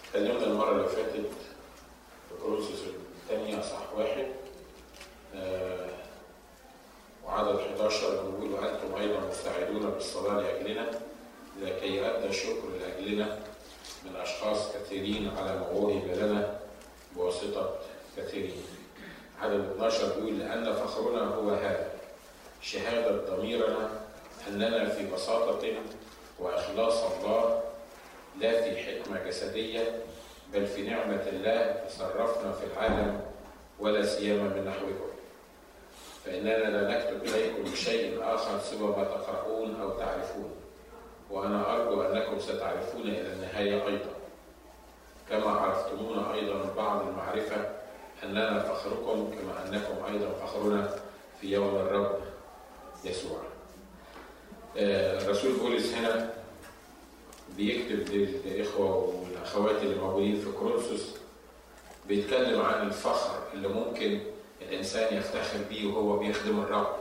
اتكلمنا المرة اللي فاتت في كورنثوس الثانية أصح واحد آه وعدد 11 بنقول وأنتم أيضا مستعدون بالصلاة لأجلنا لكي يؤدى الشكر لأجلنا من أشخاص كثيرين على ما وهب لنا بواسطة كثيرين. عدد 12 بيقول لأن فخرنا هو هذا شهادة ضميرنا أننا في بساطة وإخلاص الله لا في حكمة جسدية بل في نعمة الله تصرفنا في العالم ولا سيما من نحوكم فإننا لا نكتب إليكم بشيء آخر سوى ما تقرؤون أو تعرفون وأنا أرجو أنكم ستعرفون إلى النهاية أيضا كما عرفتمونا أيضا من بعض المعرفة أننا فخركم كما أنكم أيضا فخرنا في يوم الرب يسوع الرسول بولس هنا بيكتب للإخوة والأخوات اللي موجودين في كورنثوس بيتكلم عن الفخر اللي ممكن الإنسان يفتخر بيه وهو بيخدم الرب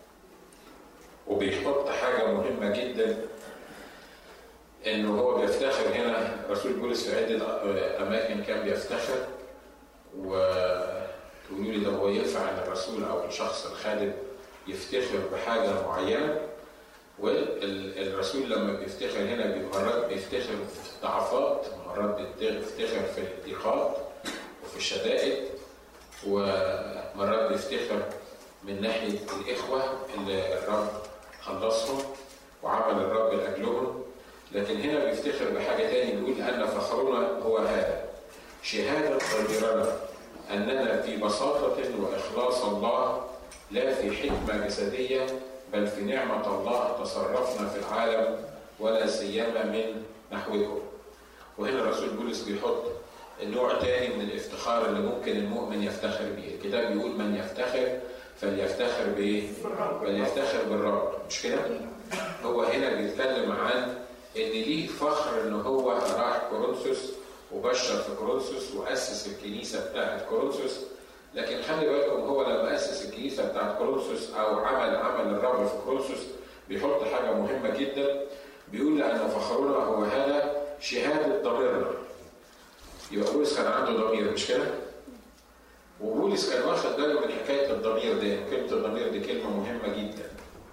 وبيحط حاجة مهمة جدا إنه هو بيفتخر هنا رسول بولس في عدة أماكن كان بيفتخر وتقولوا لي ده هو ينفع إن الرسول أو الشخص الخادم يفتخر بحاجة معينة والرسول لما بيفتخر هنا مرات بيفتخر في الضعفات مرات بيفتخر في الضيقات وفي الشدائد ومرات بيفتخر من ناحية الإخوة اللي الرب خلصهم وعمل الرب لأجلهم لكن هنا بيفتخر بحاجة تاني بيقول أن فخرنا هو هذا شهادة ضميرنا أننا في بساطة وإخلاص الله لا في حكمة جسدية بل في نعمة الله تصرفنا في العالم ولا سيما من نحوكم. وهنا الرسول بولس بيحط النوع تاني من الافتخار اللي ممكن المؤمن يفتخر به، الكتاب بيقول من يفتخر فليفتخر بايه؟ فليفتخر بالرب، مش كده؟ هو هنا بيتكلم عن ان ليه فخر ان هو راح كورنثوس وبشر في كورنثوس واسس الكنيسه بتاعت كورنثوس لكن خلي بالكم هو لما اسس الكنيسه بتاعت كورنثوس او عمل عمل الرب في كورنثوس بيحط حاجه مهمه جدا بيقول لان فخرنا هو هذا شهاده ضميرنا يبقى بولس كان عنده ضمير مش كده؟ وبولس كان واخد باله من حكايه الضمير دي كلمه الضمير دي كلمه مهمه جدا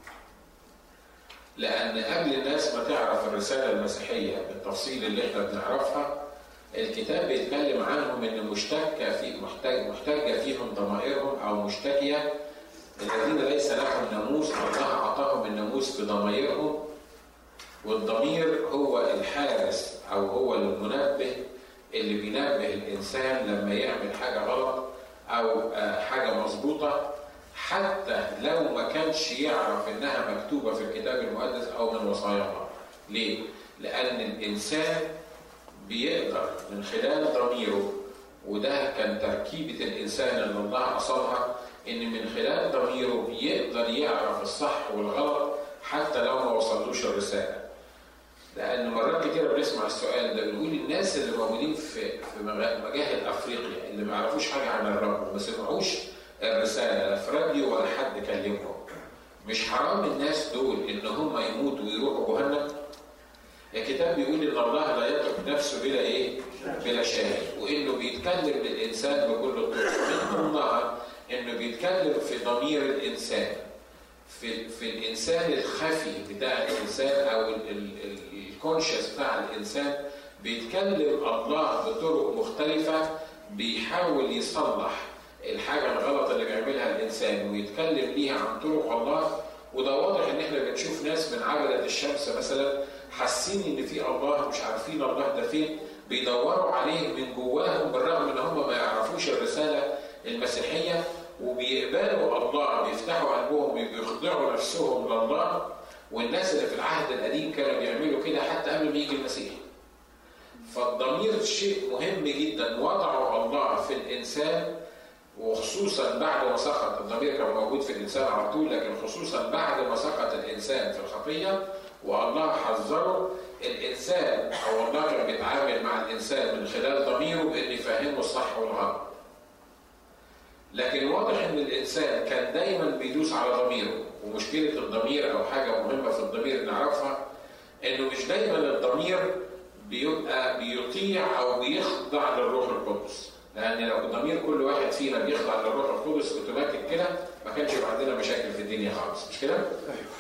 لان قبل الناس ما تعرف الرساله المسيحيه بالتفصيل اللي احنا بنعرفها الكتاب بيتكلم عنهم ان مشتكى في محتاج محتاجه فيهم ضمائرهم او مشتكيه الذين ليس لهم ناموس الله اعطاهم الناموس بضمائرهم والضمير هو الحارس او هو المنبه اللي بينبه الانسان لما يعمل حاجه غلط او حاجه مظبوطه حتى لو ما كانش يعرف انها مكتوبه في الكتاب المقدس او من وصايا الله. ليه؟ لان الانسان بيقدر من خلال ضميره وده كان تركيبة الإنسان اللي الله أصلها إن من خلال ضميره يقدر يعرف الصح والغلط حتى لو ما وصلوش الرسالة. لأن مرات كتيرة بنسمع السؤال ده بنقول الناس اللي موجودين في في مجاهل أفريقيا اللي ما يعرفوش حاجة عن الرب وما سمعوش الرسالة لا في راديو ولا حد كلمهم. مش حرام الناس دول إن هم يموتوا ويروحوا جهنم؟ الكتاب بيقول ان الله لا يترك نفسه بلا ايه؟ بلا شاهد وانه بيتكلم للانسان بكل الطرق من ضمنها انه بيتكلم في ضمير الانسان في في الانسان الخفي بتاع الانسان او الكونشس بتاع الانسان بيتكلم الله بطرق مختلفه بيحاول يصلح الحاجه الغلط اللي بيعملها الانسان ويتكلم ليها عن طرق الله وده واضح ان احنا بنشوف ناس من عبده الشمس مثلا حاسين ان في الله مش عارفين الله ده فين بيدوروا عليه من جواهم بالرغم ان هم ما يعرفوش الرساله المسيحيه وبيقبلوا الله بيفتحوا قلبهم بيخضعوا نفسهم لله والناس اللي في العهد القديم كانوا بيعملوا كده حتى قبل ما يجي المسيح. فالضمير شيء مهم جدا وضعه الله في الانسان وخصوصا بعد ما سقط الضمير كان موجود في الانسان على طول لكن خصوصا بعد ما سقط الانسان في الخطيه والله حذره الانسان او الله كان بيتعامل مع الانسان من خلال ضميره بان يفهمه الصح والغلط. لكن واضح ان الانسان كان دايما بيدوس على ضميره ومشكله الضمير او حاجه مهمه في الضمير نعرفها انه مش دايما الضمير بيبقى بيطيع او بيخضع للروح القدس لان لو ضمير كل واحد فينا بيخضع للروح القدس اوتوماتيك كده ما كانش يبقى عندنا مشاكل في الدنيا خالص مش كده؟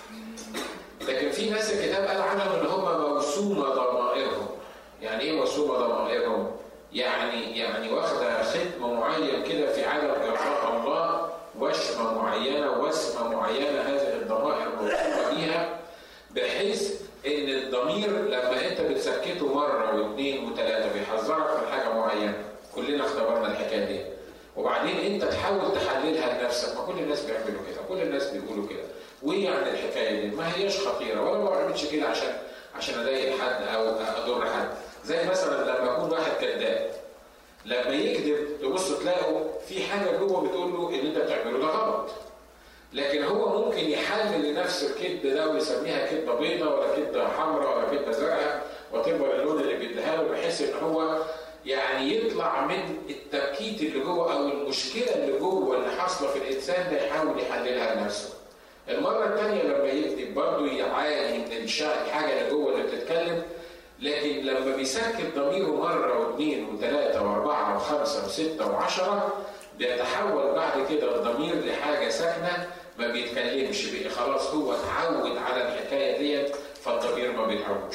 لكن في ناس الكتاب قال عنهم ان هم موسومه ضمائرهم يعني ايه موسومه ضمائرهم؟ يعني يعني واخده ختم معين كده في عالم ارضاء الله وشمه معينه وسمه معينه هذه الضمائر موسومه بيها بحيث ان الضمير لما انت بتسكته مره واثنين وثلاثه بيحذرك من حاجه معينه كلنا اختبرنا الحكايه دي وبعدين انت تحاول تحللها لنفسك ما كل الناس بيعملوا كده كل الناس بيقولوا كده وايه يعني الحكايه دي ما هياش خطيره ولا ما بعملش كده عشان عشان اضايق حد او اضر حد زي مثلا لما يكون واحد كذاب لما يكذب تبص تلاقوا في حاجه جوه بتقول له ان انت بتعمله ده غلط لكن هو ممكن يحلل لنفسه الكذب ده ويسميها كذبه بيضاء ولا كذبه حمراء ولا كذبه زرقاء وتبقى اللون اللي بيديها له بحيث ان هو يعني يطلع من التبكيت اللي جوه او المشكله اللي جوه اللي حاصله في الانسان ده يحاول يحللها لنفسه. المره الثانيه لما يكذب برضه يعاني من الحاجه اللي جوه اللي بتتكلم لكن لما بيسكت ضميره مره واثنين وثلاثه واربعه وخمسه وسته وعشره بيتحول بعد كده الضمير لحاجه ساكنه ما بيتكلمش بقى خلاص هو اتعود على الحكايه ديت فالضمير ما بيتعبوش.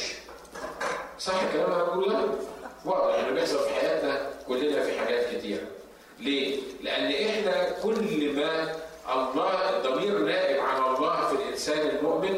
صح الكلام اللي انا بقوله ده؟ واضح انه بيحصل في حياتنا كلنا في حاجات كتيره. ليه؟ لان احنا كل ما الله الضمير نائب عن الله في الانسان المؤمن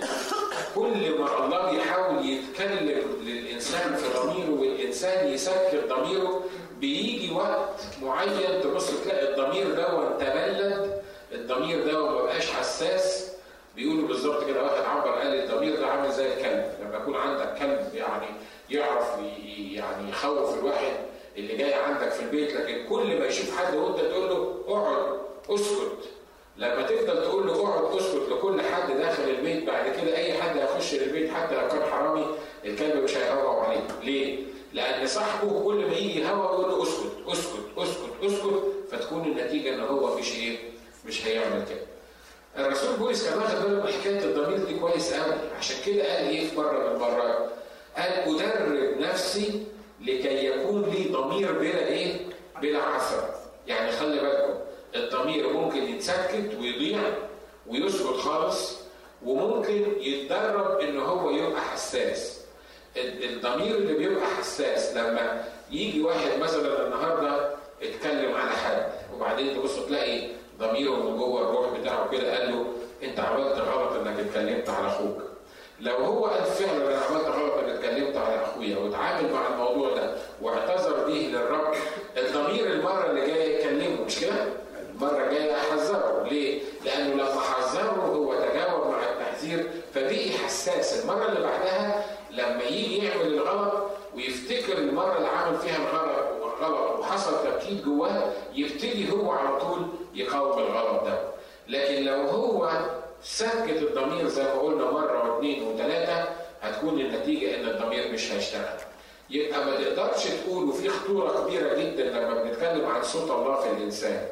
كل ما الله بيحاول يتكلم للانسان في ضميره والانسان يسكر ضميره بيجي وقت معين تبص تلاقي الضمير ده تبلد الضمير ده ما بقاش حساس بيقولوا بالظبط كده واحد عبر قال الضمير ده عامل زي الكلب لما يكون عندك كلب يعني يعرف يعني يخوف الواحد اللي جاي عندك في البيت لكن كل ما يشوف حد وانت تقول له اقعد اسكت لما تفضل تقول له اقعد اسكت لكل حد داخل البيت بعد كده اي حد هيخش البيت حتى لو كان حرامي الكلب مش هيهوى عليه ليه؟ لان صاحبه كل ما يجي هوا يقول له اسكت اسكت اسكت اسكت فتكون النتيجه ان هو مش ايه؟ مش هيعمل كده. الرسول بولس كان واخد باله من حكايه الضمير دي كويس قوي عشان كده قال ايه في مره من المرات؟ قال ادرب نفسي لكي يكون لي ضمير بلا ايه؟ بلا عثره. يعني خلي بالكم الضمير ممكن يتسكت ويضيع ويسكت خالص وممكن يتدرب ان هو يبقى حساس الضمير اللي بيبقى حساس لما يجي واحد مثلا النهارده اتكلم على حد وبعدين تبص تلاقي ضميره من جوه الروح بتاعه كده قال له انت عملت غلط انك اتكلمت على اخوك لو هو قال فعلا انا عملت غلط انك اتكلمت على اخويا واتعامل مع الموضوع ده واعتذر به للرب الضمير المره اللي جايه يكلمه مش كده؟ المره الجايه احذره ليه؟ لانه لما حذره هو تجاوب مع التحذير فبقي حساس المره اللي بعدها لما يجي يعمل الغلط ويفتكر المره اللي عمل فيها الغلط والغلط وحصل تبكيت جواه يبتدي هو على طول يقاوم الغلط ده لكن لو هو سكت الضمير زي ما قلنا مره واثنين وثلاثه هتكون النتيجه ان الضمير مش هيشتغل يبقى ما تقدرش تقول وفي خطوره كبيره جدا لما بنتكلم عن صوت الله في الانسان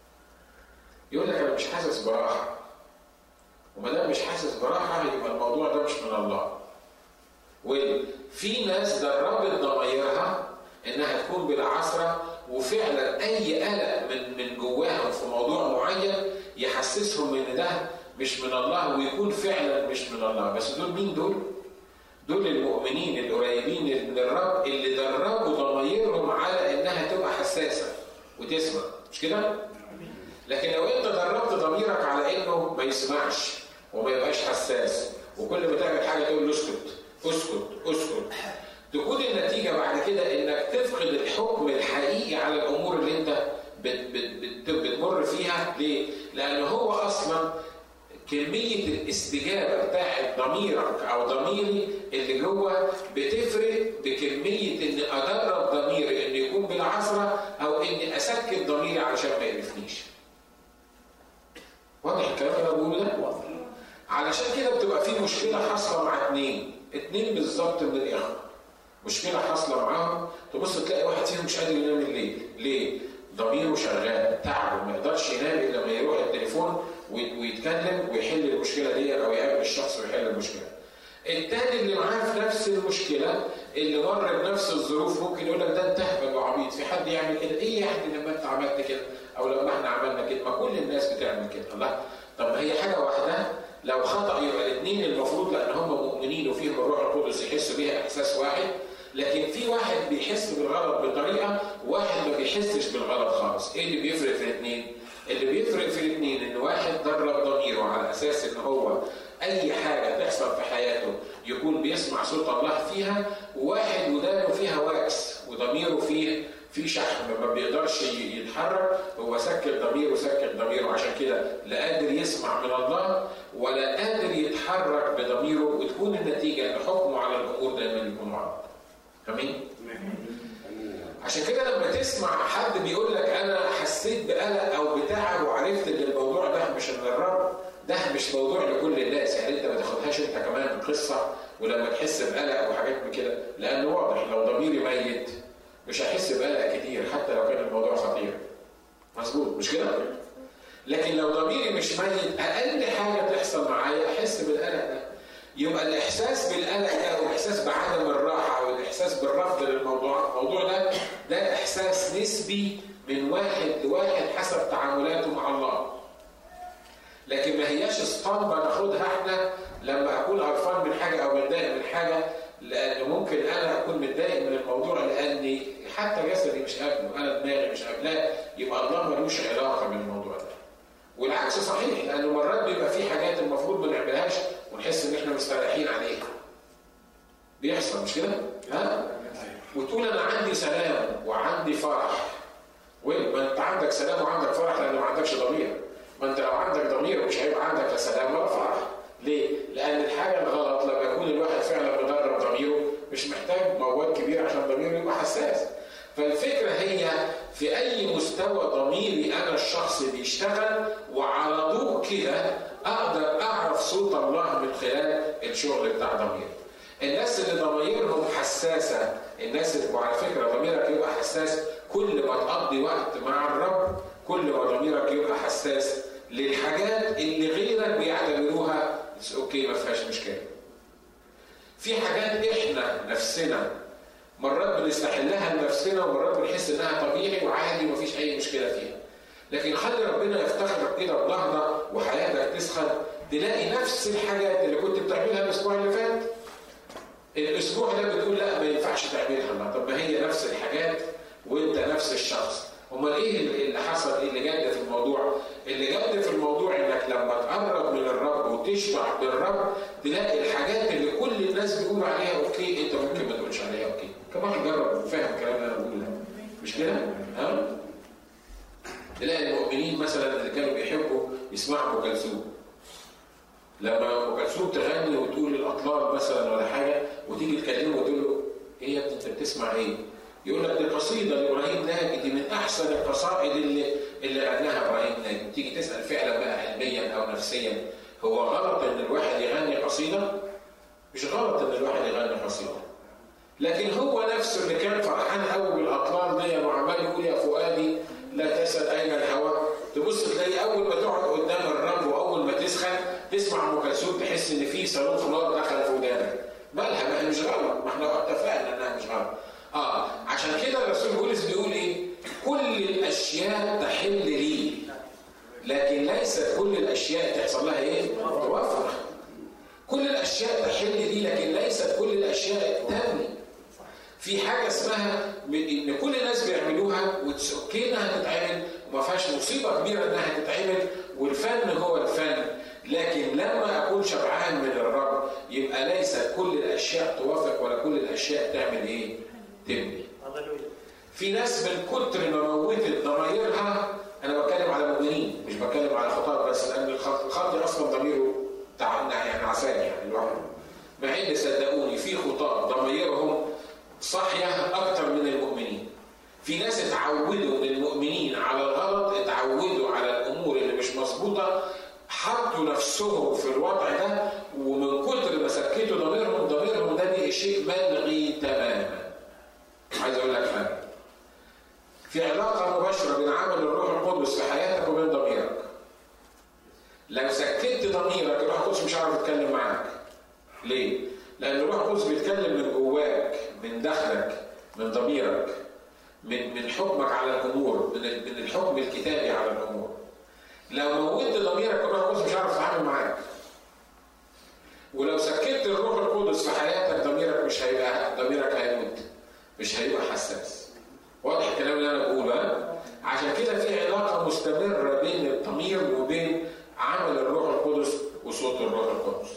يقول لك انا مش حاسس براحه وما دام مش حاسس براحه يبقى الموضوع ده مش من الله وفي ناس دربت ضمايرها انها تكون بالعثره وفعلا اي قلق من من جواهم في موضوع معين يحسسهم ان ده مش من الله ويكون فعلا مش من الله بس دول مين دول؟ دول المؤمنين القريبين من الرب اللي دربوا ضمايرهم على انها تبقى حساسه وتسمع مش كده؟ لكن لو انت دربت ضميرك على انه ما يسمعش وما يبقاش حساس وكل ما تعمل حاجه تقول له اسكت اسكت اسكت تكون النتيجه بعد كده انك تفقد الحكم الحقيقي على الامور اللي انت بت بت بت بتمر فيها ليه؟ لان هو اصلا كمية الاستجابة بتاعت ضميرك أو ضميري اللي جوه بتفرق بكمية إن أدرب ضميري إنه يكون بالعثرة أو إني أسكت ضميري علشان ما يقرفنيش. واضح الكلام اللي انا بقوله ده؟ علشان كده بتبقى في مشكله حاصله مع اثنين، اثنين بالظبط من الاخوه. مشكله حاصله معاهم تبص تلاقي واحد فيهم مش قادر ينام الليل، ليه؟ ضميره شغال، تعبه ما يقدرش ينام الا لما يروح التليفون ويتكلم ويحل المشكله دي او يقابل الشخص ويحل المشكله. التاني اللي معاه في نفس المشكله اللي مر بنفس الظروف ممكن يقول لك ده انت اهبل وعبيط في حد يعمل كده ايه يعني لما انت عملت كده او لما احنا عملنا كده ما كل الناس بتعمل كده الله طب ما هي حاجه واحده لو خطا يبقى الاثنين المفروض لان هم مؤمنين وفيهم الروح القدس يحسوا بيها احساس واحد لكن في واحد بيحس بالغلط بطريقه وواحد ما بيحسش بالغلط خالص ايه اللي بيفرق في الاثنين اللي بيفرق في الاثنين ان واحد درب ضميره على اساس ان هو اي حاجه تحصل في حياته يكون بيسمع صوت الله فيها وواحد ودانه فيها واكس وضميره فيه في شحم ما بيقدرش يتحرك هو سكت ضميره سكت ضميره عشان كده لا قادر يسمع من الله ولا قادر يتحرك بضميره وتكون النتيجه ان حكمه على الامور دايما يكون غلط. امين؟ عشان كده لما تسمع حد بيقول لك انا حسيت بقلق او بتعب وعرفت ان الموضوع ده مش من الرب ده مش موضوع لكل الناس يعني انت ما تاخدهاش انت كمان قصه ولما تحس بقلق وحاجات من كده لانه واضح لو ضميري ميت مش هحس بقلق كتير حتى لو كان الموضوع خطير مظبوط مش كده؟ لكن لو ضميري مش ميت اقل حاجه تحصل معايا احس بالقلق ده يبقى الاحساس بالقلق ده والاحساس بعدم الراحه والاحساس بالرفض للموضوع الموضوع ده ده احساس نسبي من واحد لواحد حسب تعاملاته مع الله لكن ما هياش اسطمبه ناخدها احنا لما اكون قرفان من حاجه او متضايق من حاجه لان ممكن انا اكون متضايق من الموضوع لاني حتى جسدي مش قابله انا دماغي مش قابلاه يبقى الله ملوش علاقه بالموضوع ده والعكس صحيح لانه مرات بيبقى في حاجات المفروض ما نعملهاش ونحس ان احنا مستريحين عليها بيحصل مش كده؟ ها؟ وتقول انا عندي سلام وعندي فرح وين ما انت عندك سلام وعندك فرح لان ما عندكش ضمير ما انت لو عندك ضمير مش هيبقى عندك لا سلام ولا فرح ليه؟ لان الحاجه الغلط لما يكون الواحد فعلا مدرب ضميره مش محتاج مواد كبيره عشان ضميره يبقى حساس فالفكره هي في اي مستوى ضميري انا الشخصي بيشتغل وعلى ضوء كده اقدر اعرف صوت الله من خلال الشغل بتاع ضميري الناس اللي ضمايرهم حساسه الناس اللي وعلى فكره ضميرك يبقى حساس كل ما تقضي وقت مع الرب كل ما ضميرك يبقى حساس للحاجات اللي غيرك بيعتبروها اوكي ما فيهاش مشكله. في حاجات احنا نفسنا مرات بنستحلها لنفسنا ومرات بنحس انها طبيعي وعادي ومفيش اي مشكله فيها. لكن خلي ربنا يفتخرك كده بلحظه وحياتك تسخن تلاقي نفس الحاجات اللي كنت بتعملها الاسبوع اللي فات الاسبوع ده بتقول لا ما ينفعش تعملها طب ما هي نفس الحاجات وانت نفس الشخص امال ايه اللي حصل ايه اللي جد في الموضوع اللي جد في الموضوع انك لما تقرب من الرب وتشبع بالرب تلاقي الحاجات اللي كل الناس بيقولوا عليها اوكي انت ممكن ما تقولش عليها اوكي كم واحد جرب وفاهم الكلام اللي انا بقوله ده مش كده ها تلاقي المؤمنين مثلا اللي كانوا بيحبوا يسمعوا ام كلثوم لما ام كلثوم تغني وتقول الاطلال مثلا ولا حاجه وتيجي تكلمه وتقول له ايه يا ابني انت بتسمع ايه؟ يقول لك دي قصيده لابراهيم ناجي دي من احسن القصائد اللي اللي غناها ابراهيم ناجي تيجي تسال فعلا بقى علميا او نفسيا هو غلط ان الواحد يغني قصيده؟ مش غلط ان الواحد يغني قصيده لكن هو نفسه اللي كان فرحان قوي بالاطلال دي وعمال يقول يا فؤادي لا تسال اين الهوى تبص تلاقي اول ما تقعد قدام الرب واول ما تسخن تسمع ام كلثوم تحس ان في صاروخ نار دخل في ودانك مالها ما هي مش غلط ما احنا اتفقنا انها مش غلط اه عشان كده الرسول بولس بيقول ايه كل الاشياء تحل لي لكن ليست كل الاشياء تحصل لها ايه توفر كل الاشياء تحل لي لكن ليست كل الاشياء تبني في حاجه اسمها ان كل الناس بيعملوها اوكي انها تتعمل وما فيهاش مصيبه كبيره انها تتعمل والفن هو الفن لكن لما اكون شبعان من الرب يبقى ليست كل الاشياء توافق ولا كل الاشياء تعمل ايه؟ تبني. في ناس من كتر ما موتت ضمايرها انا بتكلم على مؤمنين مش بتكلم على خطاب بس لان الخاطئ اصلا ضميره يعني عسان يعني لوحده. مع ان صدقوني في خطاب ضمايرهم صاحيه اكتر من المؤمنين. في ناس اتعودوا من المؤمنين على الغلط اتعودوا على الامور اللي مش مظبوطه حطوا نفسهم في الوضع ده ومن كتر ما سكتوا ضميرهم ضميرهم ده بقى شيء ملغي تماما. عايز اقول لك حاجه. في علاقه مباشره بين عمل الروح القدس في حياتك وبين ضميرك. لو سكت ضميرك الروح القدس مش هيعرف يتكلم معاك. ليه؟ لان الروح القدس بيتكلم من جواك من دخلك من ضميرك من من حكمك على الامور من من الحكم الكتابي على الامور لو موتت ضميرك الروح القدس مش هيعرف يتعامل معاك ولو سكت الروح القدس في حياتك ضميرك مش هيبقى ضميرك هيموت مش هيبقى حساس واضح الكلام اللي انا بقوله ها عشان كده في علاقه مستمره بين الضمير وبين عمل الروح القدس وصوت الروح القدس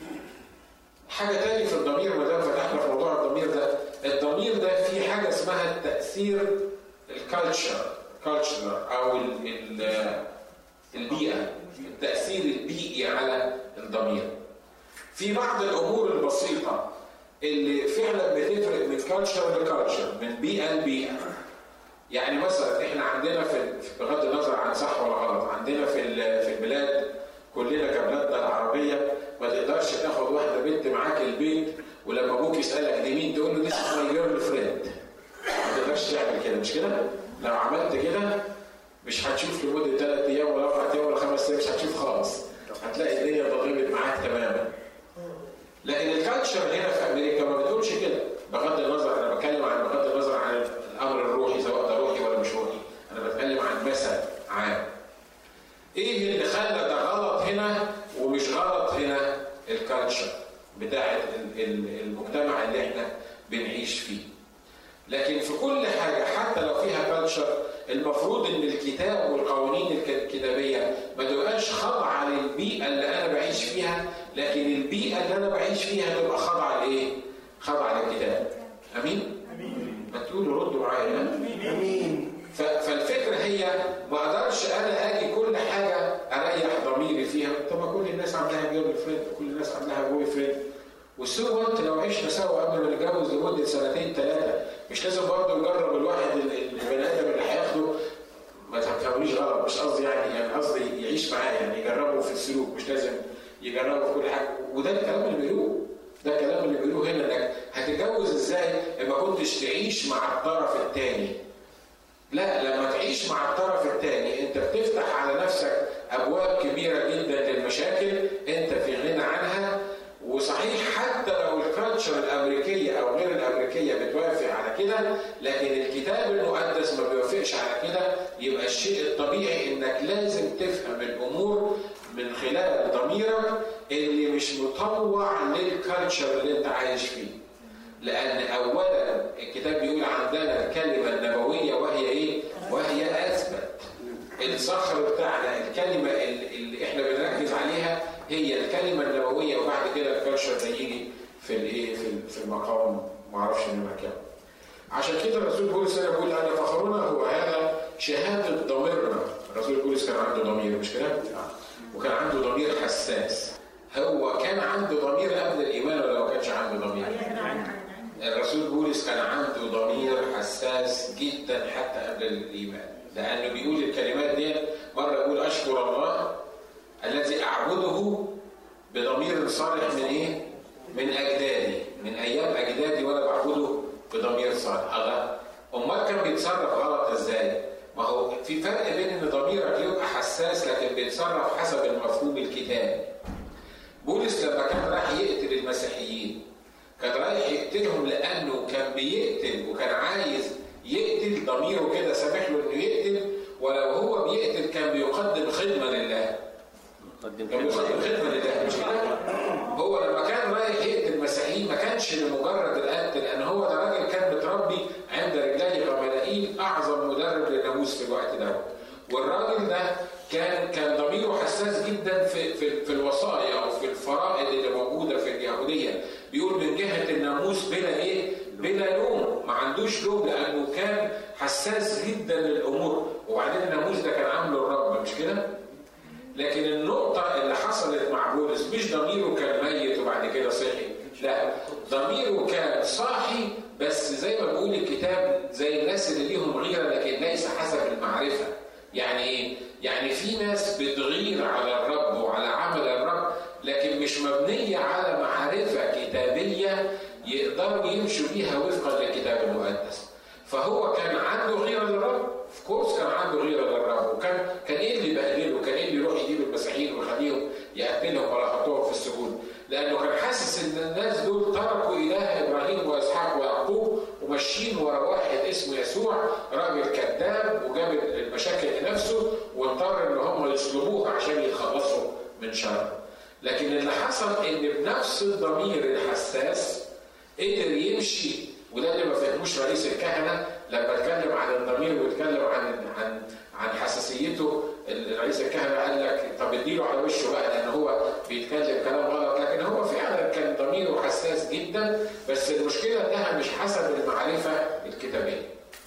حاجه تاني في الضمير ما دام فتحنا في موضوع الضمير ده الضمير ده في حاجه اسمها التاثير الكالتشر كالتشر او ال ال البيئه التاثير البيئي على الضمير في بعض الامور البسيطه اللي فعلا بتفرق من كالتشر لكالتشر من بيئه لبيئه يعني مثلا احنا عندنا في بغض النظر عن صح ولا غلط عندنا في في البلاد كلنا كبلادنا العربيه ما تقدرش تاخد واحده بنت معاك البيت ولما ابوك يسالك دي مين تقول له دي ماي جيرل فريند ما تقدرش تعمل كده مش كده؟ لو عملت كده مش هتشوف لمده ثلاث ايام ولا اربع ايام ولا خمس ايام مش هتشوف خالص هتلاقي الدنيا ضغمت معاك تماما لكن الكالتشر هنا في امريكا ما بتقولش كده بغض النظر انا بتكلم عن بغض النظر عن الامر الروحي سواء ده روحي ولا مش روحي انا بتكلم عن مثل عام ايه اللي خلى ده غلط هنا ومش غلط هنا الكالتشر بتاعت المجتمع اللي احنا بنعيش فيه لكن في كل حاجة حتى لو فيها كالتشر المفروض ان الكتاب والقوانين الكتابية ما تبقاش خاضعة للبيئة اللي انا بعيش فيها لكن البيئة اللي انا بعيش فيها تبقى خاضعة لايه؟ خاضعة للكتاب امين؟ امين ما تقولوا ردوا معايا امين فالفكرة هي ما اقدرش انا اجي كل حاجة اريح ضميري فيها طب ما كل الناس عندها جيرل فريند كل الناس عندها بوي فريند وسو انت لو عشنا سوا قبل ما نتجوز لمده سنتين ثلاثه مش لازم برضه نجرب الواحد البني ادم اللي هياخده ما تفهمونيش غلط مش قصدي يعني يعني قصدي يعيش معاه يعني يجربه في السلوك مش لازم يجربه في كل حاجه وده الكلام اللي بيقولوه ده الكلام اللي بيقولوه هنا انك هتتجوز ازاي ما كنتش تعيش مع الطرف الثاني لا لما تعيش مع الطرف الثاني انت بتفتح على نفسك ابواب كبيره جدا للمشاكل انت في غنى عنها وصحيح حتى لو الكالتشر الامريكيه او غير الامريكيه بتوافق على كده لكن الكتاب المقدس ما بيوافقش على كده يبقى الشيء الطبيعي انك لازم تفهم الامور من خلال ضميرك اللي مش مطوع للكالتشر اللي انت عايش فيه. لان اولا الكتاب بيقول عندنا الكلمه النبويه وهي ايه؟ وهي اثبت. الصخر بتاعنا الكلمه اللي احنا بنركز عليها هي الكلمه النبويه وبعد كده الكالتشر هيجي في الايه في المقام ما اعرفش نمره كام. عشان كده الرسول بولس هنا بيقول انا فخرنا هو هذا شهاده ضميرنا. الرسول بولس كان عنده ضمير مش كده؟ وكان عنده ضمير حساس. هو كان عنده ضمير قبل الايمان ولا ما كانش عنده ضمير؟ الرسول بولس كان عنده ضمير حساس جدا حتى قبل الايمان لانه بيقول الكلمات دي مره يقول اشكر الله الذي اعبده بضمير صالح من ايه؟ من اجدادي من ايام اجدادي وانا بعبده بضمير صالح الله امال كان بيتصرف غلط ازاي؟ ما هو في فرق بين ان ضميرك يبقى حساس لكن بيتصرف حسب المفهوم الكتابي بولس لما كان راح يقتل المسيحيين كان رايح يقتلهم لانه كان بيقتل وكان عايز يقتل ضميره كده سامح له انه يقتل ولو هو بيقتل كان بيقدم خدمه لله. كان بيقدم خدمه لله مش كده؟ هو لما كان رايح يقتل مسيحيين ما كانش لمجرد القتل لان هو ده راجل كان متربي عند رجلي غملائيل اعظم مدرب للناموس في الوقت ده. والراجل ده كان كان ضميره حساس جدا في في, في الوصايا او في الفرائض اللي موجوده في اليهوديه بيقول من جهه الناموس بلا ايه؟ بلا لوم ما عندوش لوم لانه كان حساس جدا للامور وبعدين الناموس ده كان عامله الرب مش كده؟ لكن النقطة اللي حصلت مع بولس مش ضميره كان ميت وبعد كده صحي لا ضميره كان صاحي بس زي ما بيقول الكتاب زي الناس اللي ليهم غيرة لكن ليس حسب المعرفة يعني ايه؟ يعني في ناس بتغير على الرب وعلى عمل الرب لكن مش مبنية على معرفة كتابية يقدروا يمشوا بيها وفقا للكتاب المقدس. فهو كان عنده غيرة للرب، في كورس كان عنده غيرة للرب، وكان كان ايه اللي يبهدله؟ كان ايه اللي يروح يجيب المسيحيين ويخليهم يقتلهم ولا يحطوهم في السجون؟ لأنه كان حاسس إن الناس دول تركوا إله إبراهيم وإسحاق ويعقوب وماشيين ورا واحد اسمه يسوع راجل كذاب وجاب المشاكل لنفسه واضطر ان هم يصلبوه عشان يتخلصوا من شر لكن اللي حصل ان بنفس الضمير الحساس قدر يمشي وده اللي ما فهموش رئيس الكهنه لما اتكلم عن الضمير واتكلم عن عن عن حساسيته رئيس الكهنه قال لك طب اديله على وشه بقى لان هو بيتكلم كلام غلط لكن هو فعلا كان ضميره حساس جدا بس المشكله انها مش حسب المعرفه الكتابيه.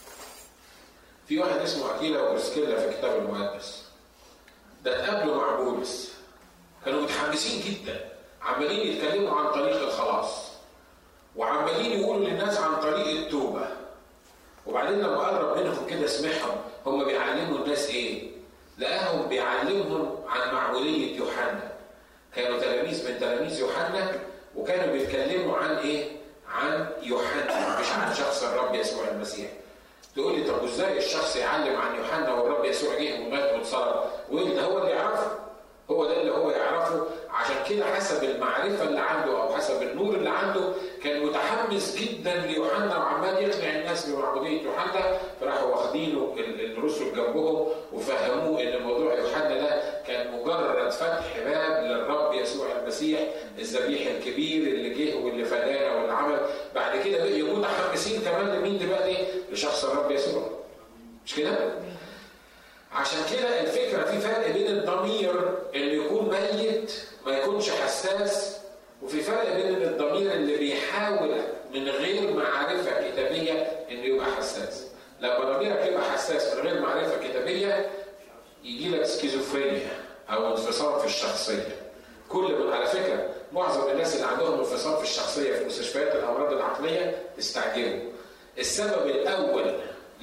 في واحد اسمه اكيلا وبرسكيلا في الكتاب المقدس. ده اتقابلوا مع بولس. كانوا متحمسين جدا عمالين يتكلموا عن طريق الخلاص. وعمالين يقولوا للناس عن طريق التوبه. وبعدين لما قرب منهم كده سمعهم هم بيعلموا الناس ايه؟ لقاهم بيعلمهم عن معمودية يوحنا كانوا تلاميذ من تلاميذ يوحنا وكانوا بيتكلموا عن ايه؟ عن يوحنا مش عن شخص الرب يسوع المسيح تقول لي طب وازاي الشخص يعلم عن يوحنا والرب يسوع جه ومات واتصلب ويقول ده هو اللي يعرفه هو ده اللي هو يعرفه عشان كده حسب المعرفة اللي عنده أو حسب النور اللي عنده كان متحمس جدا ليوحنا وعمال يقنع الناس بمعبودية يوحنا فراحوا واخدينه الرسل جنبهم وفهموه ان موضوع يوحنا ده كان مجرد فتح باب للرب يسوع المسيح الذبيح الكبير اللي جه واللي فدانا واللي عمل بعد كده بقوا متحمسين كمان لمين دلوقتي؟ لشخص الرب يسوع مش كده؟ عشان كده الفكره في فرق بين الضمير اللي يكون ميت ما يكونش حساس وفي فرق بين الضمير اللي بيحاول من غير معرفه كتابيه انه يبقى حساس. لما ضميرك يبقى حساس من غير معرفه كتابيه يجي لك سكيزوفرينيا او انفصام في الشخصيه. كل من على فكره معظم الناس اللي عندهم انفصام في الشخصيه في مستشفيات الامراض العقليه استعجلوا. السبب الاول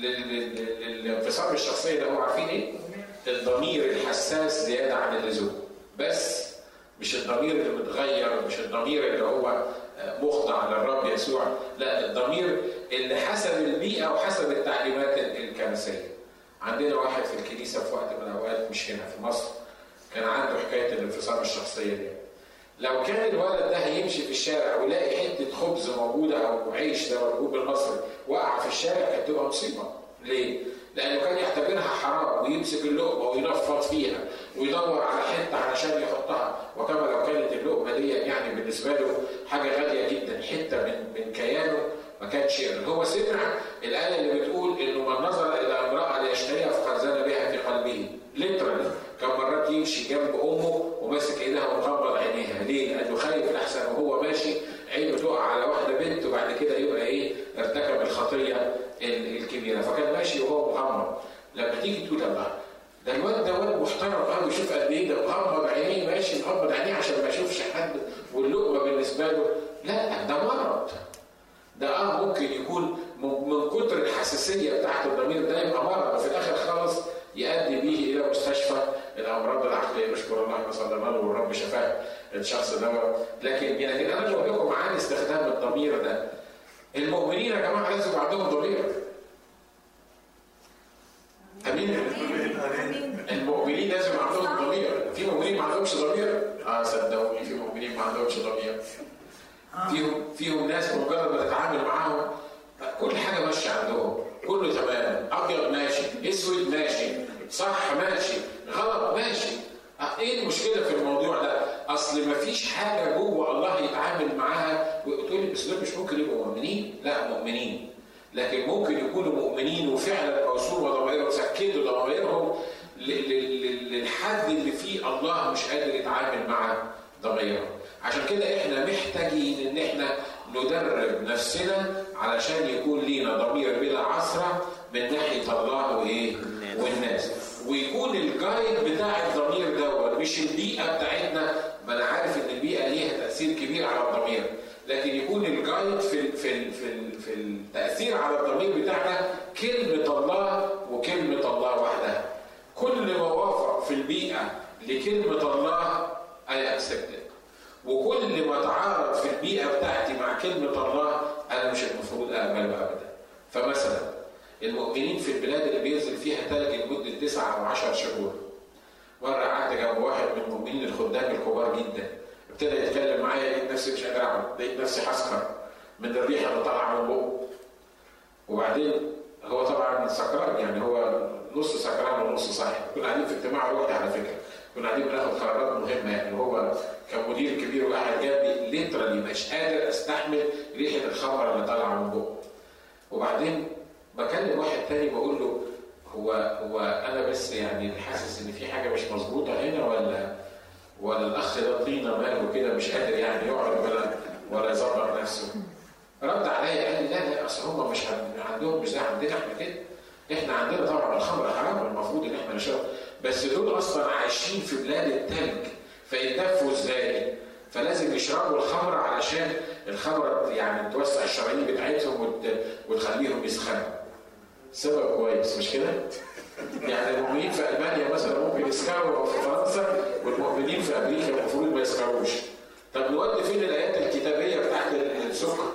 للانفصام الشخصيه ده هو عارفين ايه؟ الضمير الحساس زياده عن اللزوم بس مش الضمير اللي متغير مش الضمير اللي هو مخضع للرب يسوع لا الضمير اللي حسب البيئه وحسب التعليمات الكنسيه عندنا واحد في الكنيسه في وقت من الاوقات مش هنا في مصر كان عنده حكايه الانفصام الشخصيه دي لو كان الولد ده هيمشي في الشارع ويلاقي حته خبز موجوده او عيش زي ما بنقول بالمصري وقع في الشارع كانت تبقى مصيبه. ليه؟ لانه كان يعتبرها حرام ويمسك اللقمه وينفض فيها ويدور على حته علشان يحطها وكما لو كانت اللقمه دي يعني بالنسبه له حاجه غاليه جدا حته من من كيانه ما كانش يقدر هو سمع الايه اللي بتقول انه من نظر الى امراه ليشتهيها فقد زنى بها في قلبه ليترالي كان مرات يمشي جنب امه وماسك ايدها ومغمض عينيها ليه؟ لانه خايف الاحسن وهو ماشي عينه تقع على واحده بنت وبعد كده يبقى ايه؟ ارتكب الخطيه الكبيره فكان ماشي وهو مغمض لما تيجي تقول الله ده الواد ده واد محترم قوي شوف قد ايه ده مغمض عينيه ماشي مغمض عينيه عشان ما يشوفش حد واللقمه بالنسبه له لا ده مرض ده اه ممكن يكون من كتر الحساسيه بتاعت الضمير ده يبقى مرض وفي الاخر خالص يؤدي به الى مستشفى الامراض العقليه نشكر الله ما صلى الله والرب شفاه الشخص ده لكن يعني انا بقول لكم عن استخدام الضمير ده المؤمنين يا جماعه لازم يبقى عندهم ضمير امين المؤمنين لازم يبقى عندهم ضمير في مؤمنين ما عندهمش ضمير اه صدقوني في مؤمنين ما عندهمش ضمير فيهم فيهم ناس مجرد ما تتعامل معاهم كل حاجه ماشيه عندهم كله تمام ابيض ماشي اسود ماشي صح ماشي غلط ماشي ايه المشكله في الموضوع ده؟ اصل ما فيش حاجه جوه الله يتعامل معاها وتقول لي بس دول مش ممكن يبقوا مؤمنين، لا مؤمنين لكن ممكن يكونوا مؤمنين وفعلا موصول ضمائرهم سكتوا ضمائرهم للحد اللي فيه الله مش قادر يتعامل مع ضمائرهم. عشان كده احنا محتاجين ان احنا ندرب نفسنا علشان يكون لينا ضمير بلا عثره من ناحيه الله وايه؟ والناس. ويكون الجايد بتاع الضمير دوت مش البيئه بتاعتنا ما انا عارف ان البيئه ليها تاثير كبير على الضمير لكن يكون الجايد في في في في التاثير على الضمير بتاعنا كلمه الله وكلمه الله وحدها كل ما وافق في البيئه لكلمه الله اي اكسبت وكل ما تعارض في البيئه بتاعتي مع كلمه الله انا مش المفروض اقبله ابدا فمثلا المؤمنين في البلاد اللي بينزل فيها ثلج لمده تسعة او 10 شهور. مره قعدت جنب واحد من المؤمنين الخدام الكبار جدا. ابتدى يتكلم معايا لقيت نفسي مش قادر اقعد، لقيت نفسي هسكر من الريحه اللي طالعه من بقه. وبعدين هو طبعا سكران يعني هو نص سكران ونص صاحي كنا قاعدين في اجتماع روحي على فكره كنا قاعدين بناخد قرارات مهمه يعني هو كان مدير كبير وقاعد جنبي ليترالي مش قادر استحمل ريحه الخمر اللي طالعه من بقه وبعدين بكلم واحد تاني بقول له هو هو انا بس يعني حاسس ان في حاجه مش مظبوطه هنا ولا ولا الاخ ده طينه ماله كده مش قادر يعني يقعد ولا ولا يظبط نفسه رد عليا قال لي لا لا اصل هم مش عندهم مش زي عندنا احنا كده احنا عندنا طبعا الخمر حرام المفروض ان احنا نشرب بس دول اصلا عايشين في بلاد التلج فيتدفوا ازاي؟ فلازم يشربوا الخمر علشان الخمر يعني توسع الشرايين بتاعتهم وت... وتخليهم يسخنوا. سبب كويس مش كده؟ يعني المؤمنين في المانيا مثلا ممكن يسكروا في فرنسا والمؤمنين في امريكا المفروض ما يسكروش. طب نودي فين الايات الكتابيه بتاعت السكر؟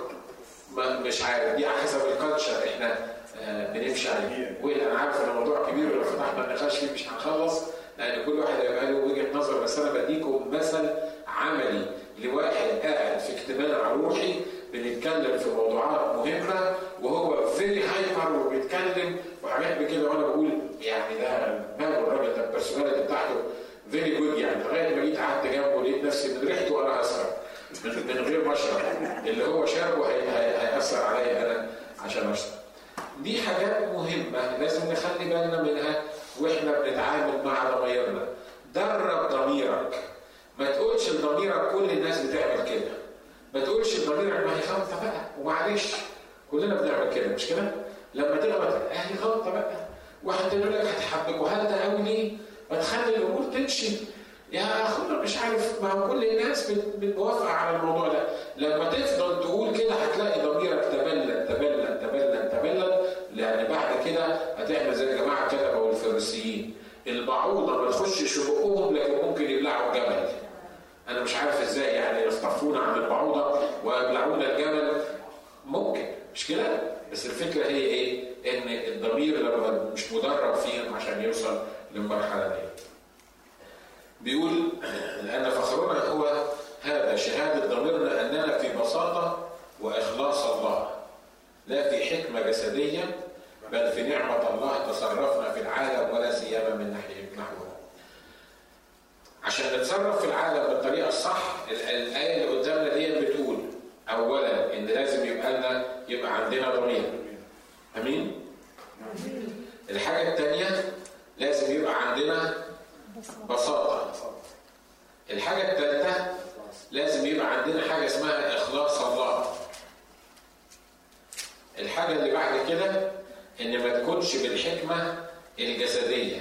مش عارف دي على حسب الكالتشر احنا آه بنمشي عليه وانا عارف ان الموضوع كبير ولو فتحنا النقاش فيه مش هنخلص لان كل واحد هيبقى له وجهه نظر بس انا بديكم مثل عملي لواحد قاعد في اجتماع روحي بنتكلم في موضوعات مهمه وهو فيري هايبر وبيتكلم وحاجات بكده وانا بقول يعني ده ماله الراجل ده البرسوناليتي بتاعته فيري جود يعني لغايه ما جيت قعدت جنبه لقيت نفسي من ريحته وانا اسرع من غير ما اشرب اللي هو شربه هيأثر عليا انا عشان اشرب دي حاجات مهمة لازم نخلي بالنا منها واحنا بنتعامل مع ضميرنا درب ضميرك ما تقولش لضميرك كل الناس بتعمل كده ما تقولش لضميرك ما هي غلطة بقى ومعلش كلنا بنعمل كده مش كده لما تغلط اهي غلطة بقى واحد يقول لك هتحبك وهل ده قوي ليه ما تخلي الامور تمشي يا اخونا مش عارف ما هو كل الناس بتوافق على الموضوع ده لما تفضل تقول كده هتلاقي ضميرك تبلد تبلد تبلد تبلد لان بعد كده هتعمل زي الجماعه كده او الفريسيين البعوضه ما تخشش بقهم لكن ممكن يبلعوا الجبل انا مش عارف ازاي يعني يصطفونا عن البعوضه ويبلعونا الجبل ممكن مش كده بس الفكره هي ايه ان الضمير لما مش مدرب فيهم عشان يوصل للمرحله دي بيقول لأن فخرنا هو هذا شهادة ضميرنا أننا في بساطة وإخلاص الله لا في حكمة جسدية بل في نعمة الله تصرفنا في العالم ولا سيما من ناحية نحوه عشان نتصرف في العالم بالطريقة الصح الآية اللي قدامنا دي بتقول أولا إن لازم يبقى لنا يبقى عندنا ضمير أمين؟ الحاجة الثانية لازم يبقى عندنا بساطة الحاجة الثالثة لازم يبقى عندنا حاجة اسمها إخلاص الله الحاجة اللي بعد كده إن ما تكونش بالحكمة الجسدية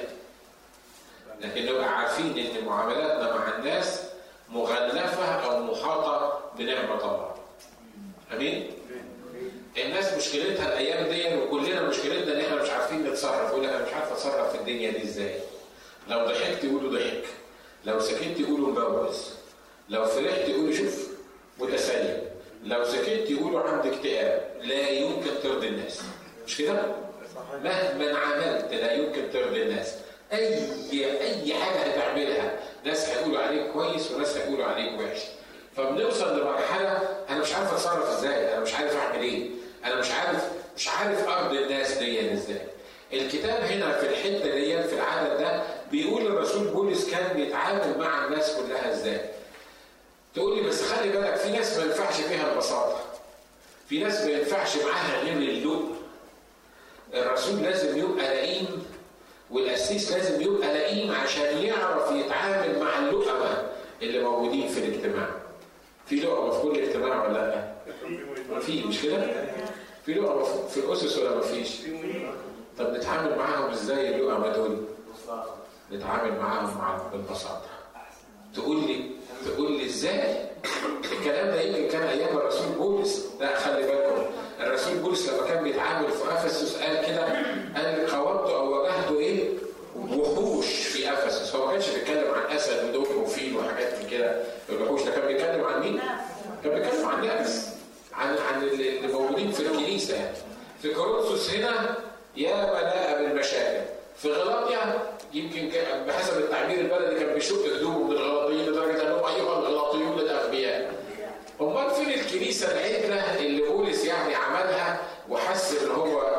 لكن نبقى عارفين إن معاملاتنا مع الناس مغلفة أو محاطة بنعمة الله أمين؟ الناس مشكلتها الأيام دي وكلنا مشكلتنا إن إحنا مش عارفين نتصرف يقول لك أنا مش عارف أتصرف في الدنيا دي إزاي لو ضحكت يقولوا ضحك لو سكت يقولوا مبوز لو فرحت يقولوا شوف متسلم لو سكت يقولوا عندك اكتئاب لا يمكن ترضي الناس مش كده؟ مهما عملت لا يمكن ترضي الناس اي اي حاجه هتعملها ناس هيقولوا عليك كويس وناس هيقولوا عليك وحش فبنوصل لمرحله انا مش عارف اتصرف ازاي انا مش عارف اعمل ايه انا مش عارف مش عارف ارضي الناس دي ازاي الكتاب هنا في الحته دي في العدد ده بيقول الرسول بولس كان بيتعامل مع الناس كلها ازاي تقول لي بس خلي بالك في ناس ما ينفعش فيها البساطه في ناس ما ينفعش معاها غير اللؤم الرسول لازم يبقى لئيم والقسيس لازم يبقى لئيم عشان يعرف يتعامل مع اللؤمه اللي موجودين في الاجتماع في لؤمه في كل اجتماع ولا لا؟ في مش كده؟ في لؤمه في الاسس ولا ما فيش؟ طب نتعامل معاهم ازاي اللؤمه دول؟ نتعامل معاهم مع بالبساطه تقول لي تقول لي ازاي؟ الكلام ده يمكن كان ايام الرسول بولس لا خلي بالكم الرسول بولس لما كان بيتعامل في افسس قال كده قال قاومت او واجهت ايه؟ وحوش في افسس هو ما كانش بيتكلم عن اسد ودوب وفيل وحاجات من كده الوحوش ده كان بيتكلم عن مين؟ كان بيتكلم عن ناس عن عن اللي موجودين في الكنيسه يعني في كورنثوس هنا يا ملاء بالمشاكل في غلاطيا يمكن بحسب التعبير البلدي كان بيشق هدومه من الغلاطيين لدرجه انهم ايها الغلاطيون الاغبياء. امال فين الكنيسه العدله اللي بولس يعني عملها وحس ان هو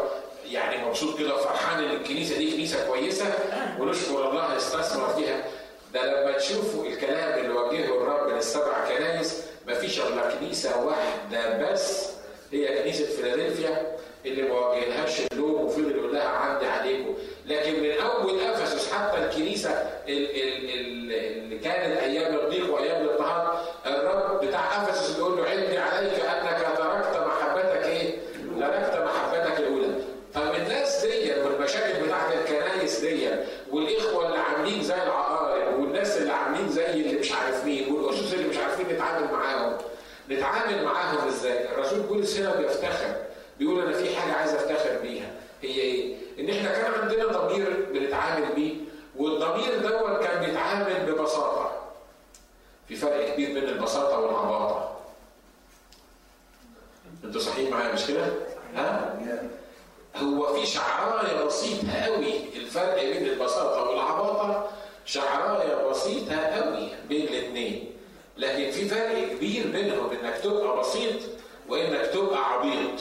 مبسوط كده وفرحان ان الكنيسه دي كنيسه كويسه ونشكر الله استثمر فيها ده لما تشوفوا الكلام اللي وجهه الرب للسبع كنايس مفيش الا كنيسه واحده بس هي كنيسه فيلادلفيا اللي ما واجهلهاش اللوم وفضل يقول لها عندي عليكم لكن من اول افسس حتى الكنيسه اللي كانت ايام الضيق وايام الاضطهاد الرب بتاع افسس بيقول له عندي عليك انك تركت محبتك ايه؟ تركت محبتك الاولى. طب الناس دي والمشاكل بتاعت الكنايس دي والاخوه اللي عاملين زي العقارب والناس اللي عاملين زي اللي مش عارف مين والاسس اللي مش عارفين نتعامل معاهم نتعامل معاهم ازاي؟ الرسول بولس هنا بيفتخر بيقول انا في حاجه عايز افتخر بيها هي ايه؟ ان احنا كان عندنا ضمير بنتعامل بيه والضمير دوت كان بيتعامل ببساطه. في فرق كبير بين البساطه والعباطه. انتوا صحيح معايا مش كده؟ ها؟ هو في شعرايه بسيطه قوي الفرق بين البساطه والعباطه شعرايه بسيطه قوي بين الاثنين. لكن في فرق كبير بينهم انك تبقى بسيط وانك تبقى عبيط.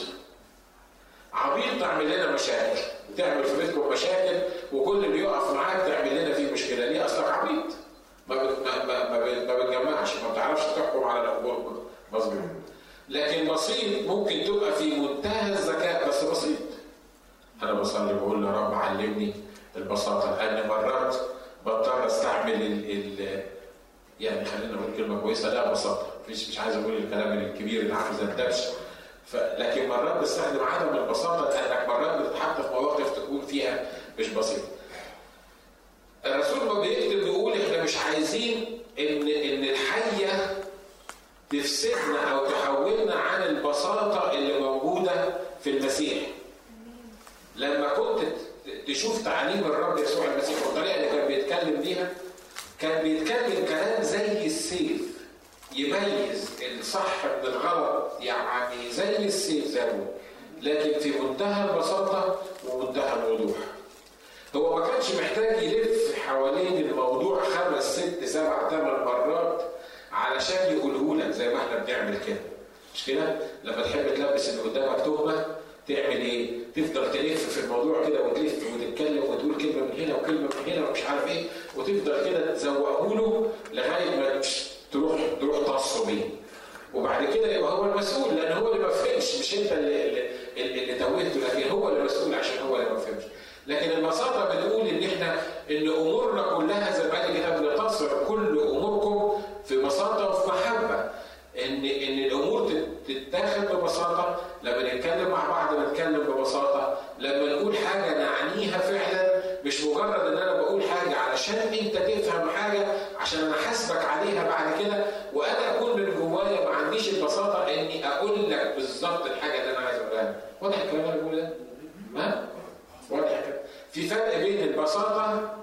عبيط تعمل لنا مشاكل تعمل في بيتكم مشاكل وكل اللي يقف معاك تعمل لنا فيه مشكله ليه اصلك عبيط ما بت... ما ما, ما, ما بتجمعش ما بتعرفش تحكم على الامور مظبوط لكن بسيط ممكن تبقى في منتهى الذكاء بس بسيط انا بصلي بقول يا رب علمني البساطه لان مرات بضطر استعمل ال... ال... يعني خلينا نقول كلمه كويسه لا بساطه مش مش عايز اقول الكلام الكبير اللي عامل زي الدبش لكن مرات بستخدم عدم البساطه لانك مرات بتتحط في مواقف تكون فيها مش بسيطه. الرسول ما بيكتب بيقول احنا مش عايزين ان ان الحيه تفسدنا او تحولنا عن البساطه اللي موجوده في المسيح. لما كنت تشوف تعليم الرب يسوع المسيح والطريقه اللي كان بيتكلم بيها كان بيتكلم كلام زي السيف يميز الصح من الغلط يعني زي السيف زي لكن في منتهى البساطة ومنتهى الوضوح هو ما كانش محتاج يلف حوالين الموضوع خمس ست سبع ثمان مرات علشان يقوله لك زي ما احنا بنعمل كده مش كده؟ لما تحب تلبس اللي قدامك تهمة تعمل ايه؟ تفضل تلف في الموضوع كده وتلف وتتكلم وتقول كلمة من هنا وكلمة من هنا ومش عارف ايه وتفضل كده تزوقه له لغاية ما تروح تروح تصه بيه وبعد كده يبقى هو المسؤول لان هو اللي ما فهمش مش انت اللي اللي, اللي توهته لكن هو اللي مسؤول عشان هو اللي ما فهمش لكن البساطه بتقول ان احنا ان امورنا كلها زي ما قال الكتاب لتصر كل اموركم في بساطه وفي محبه ان ان الامور تتاخد ببساطه لما نتكلم مع بعض نتكلم ببساطه لما نقول حاجه نعنيها فعلا مش مجرد ان انا بقول حاجه علشان انت تفهم حاجه عشان انا حاسبك عليها بعد كده وانا اكون من جوايا ما عنديش البساطه اني اقول لك بالظبط الحاجه اللي انا عايز اقولها لك واضح الكلام اللي بقوله ده؟ ها؟ واضح كده في فرق بين البساطه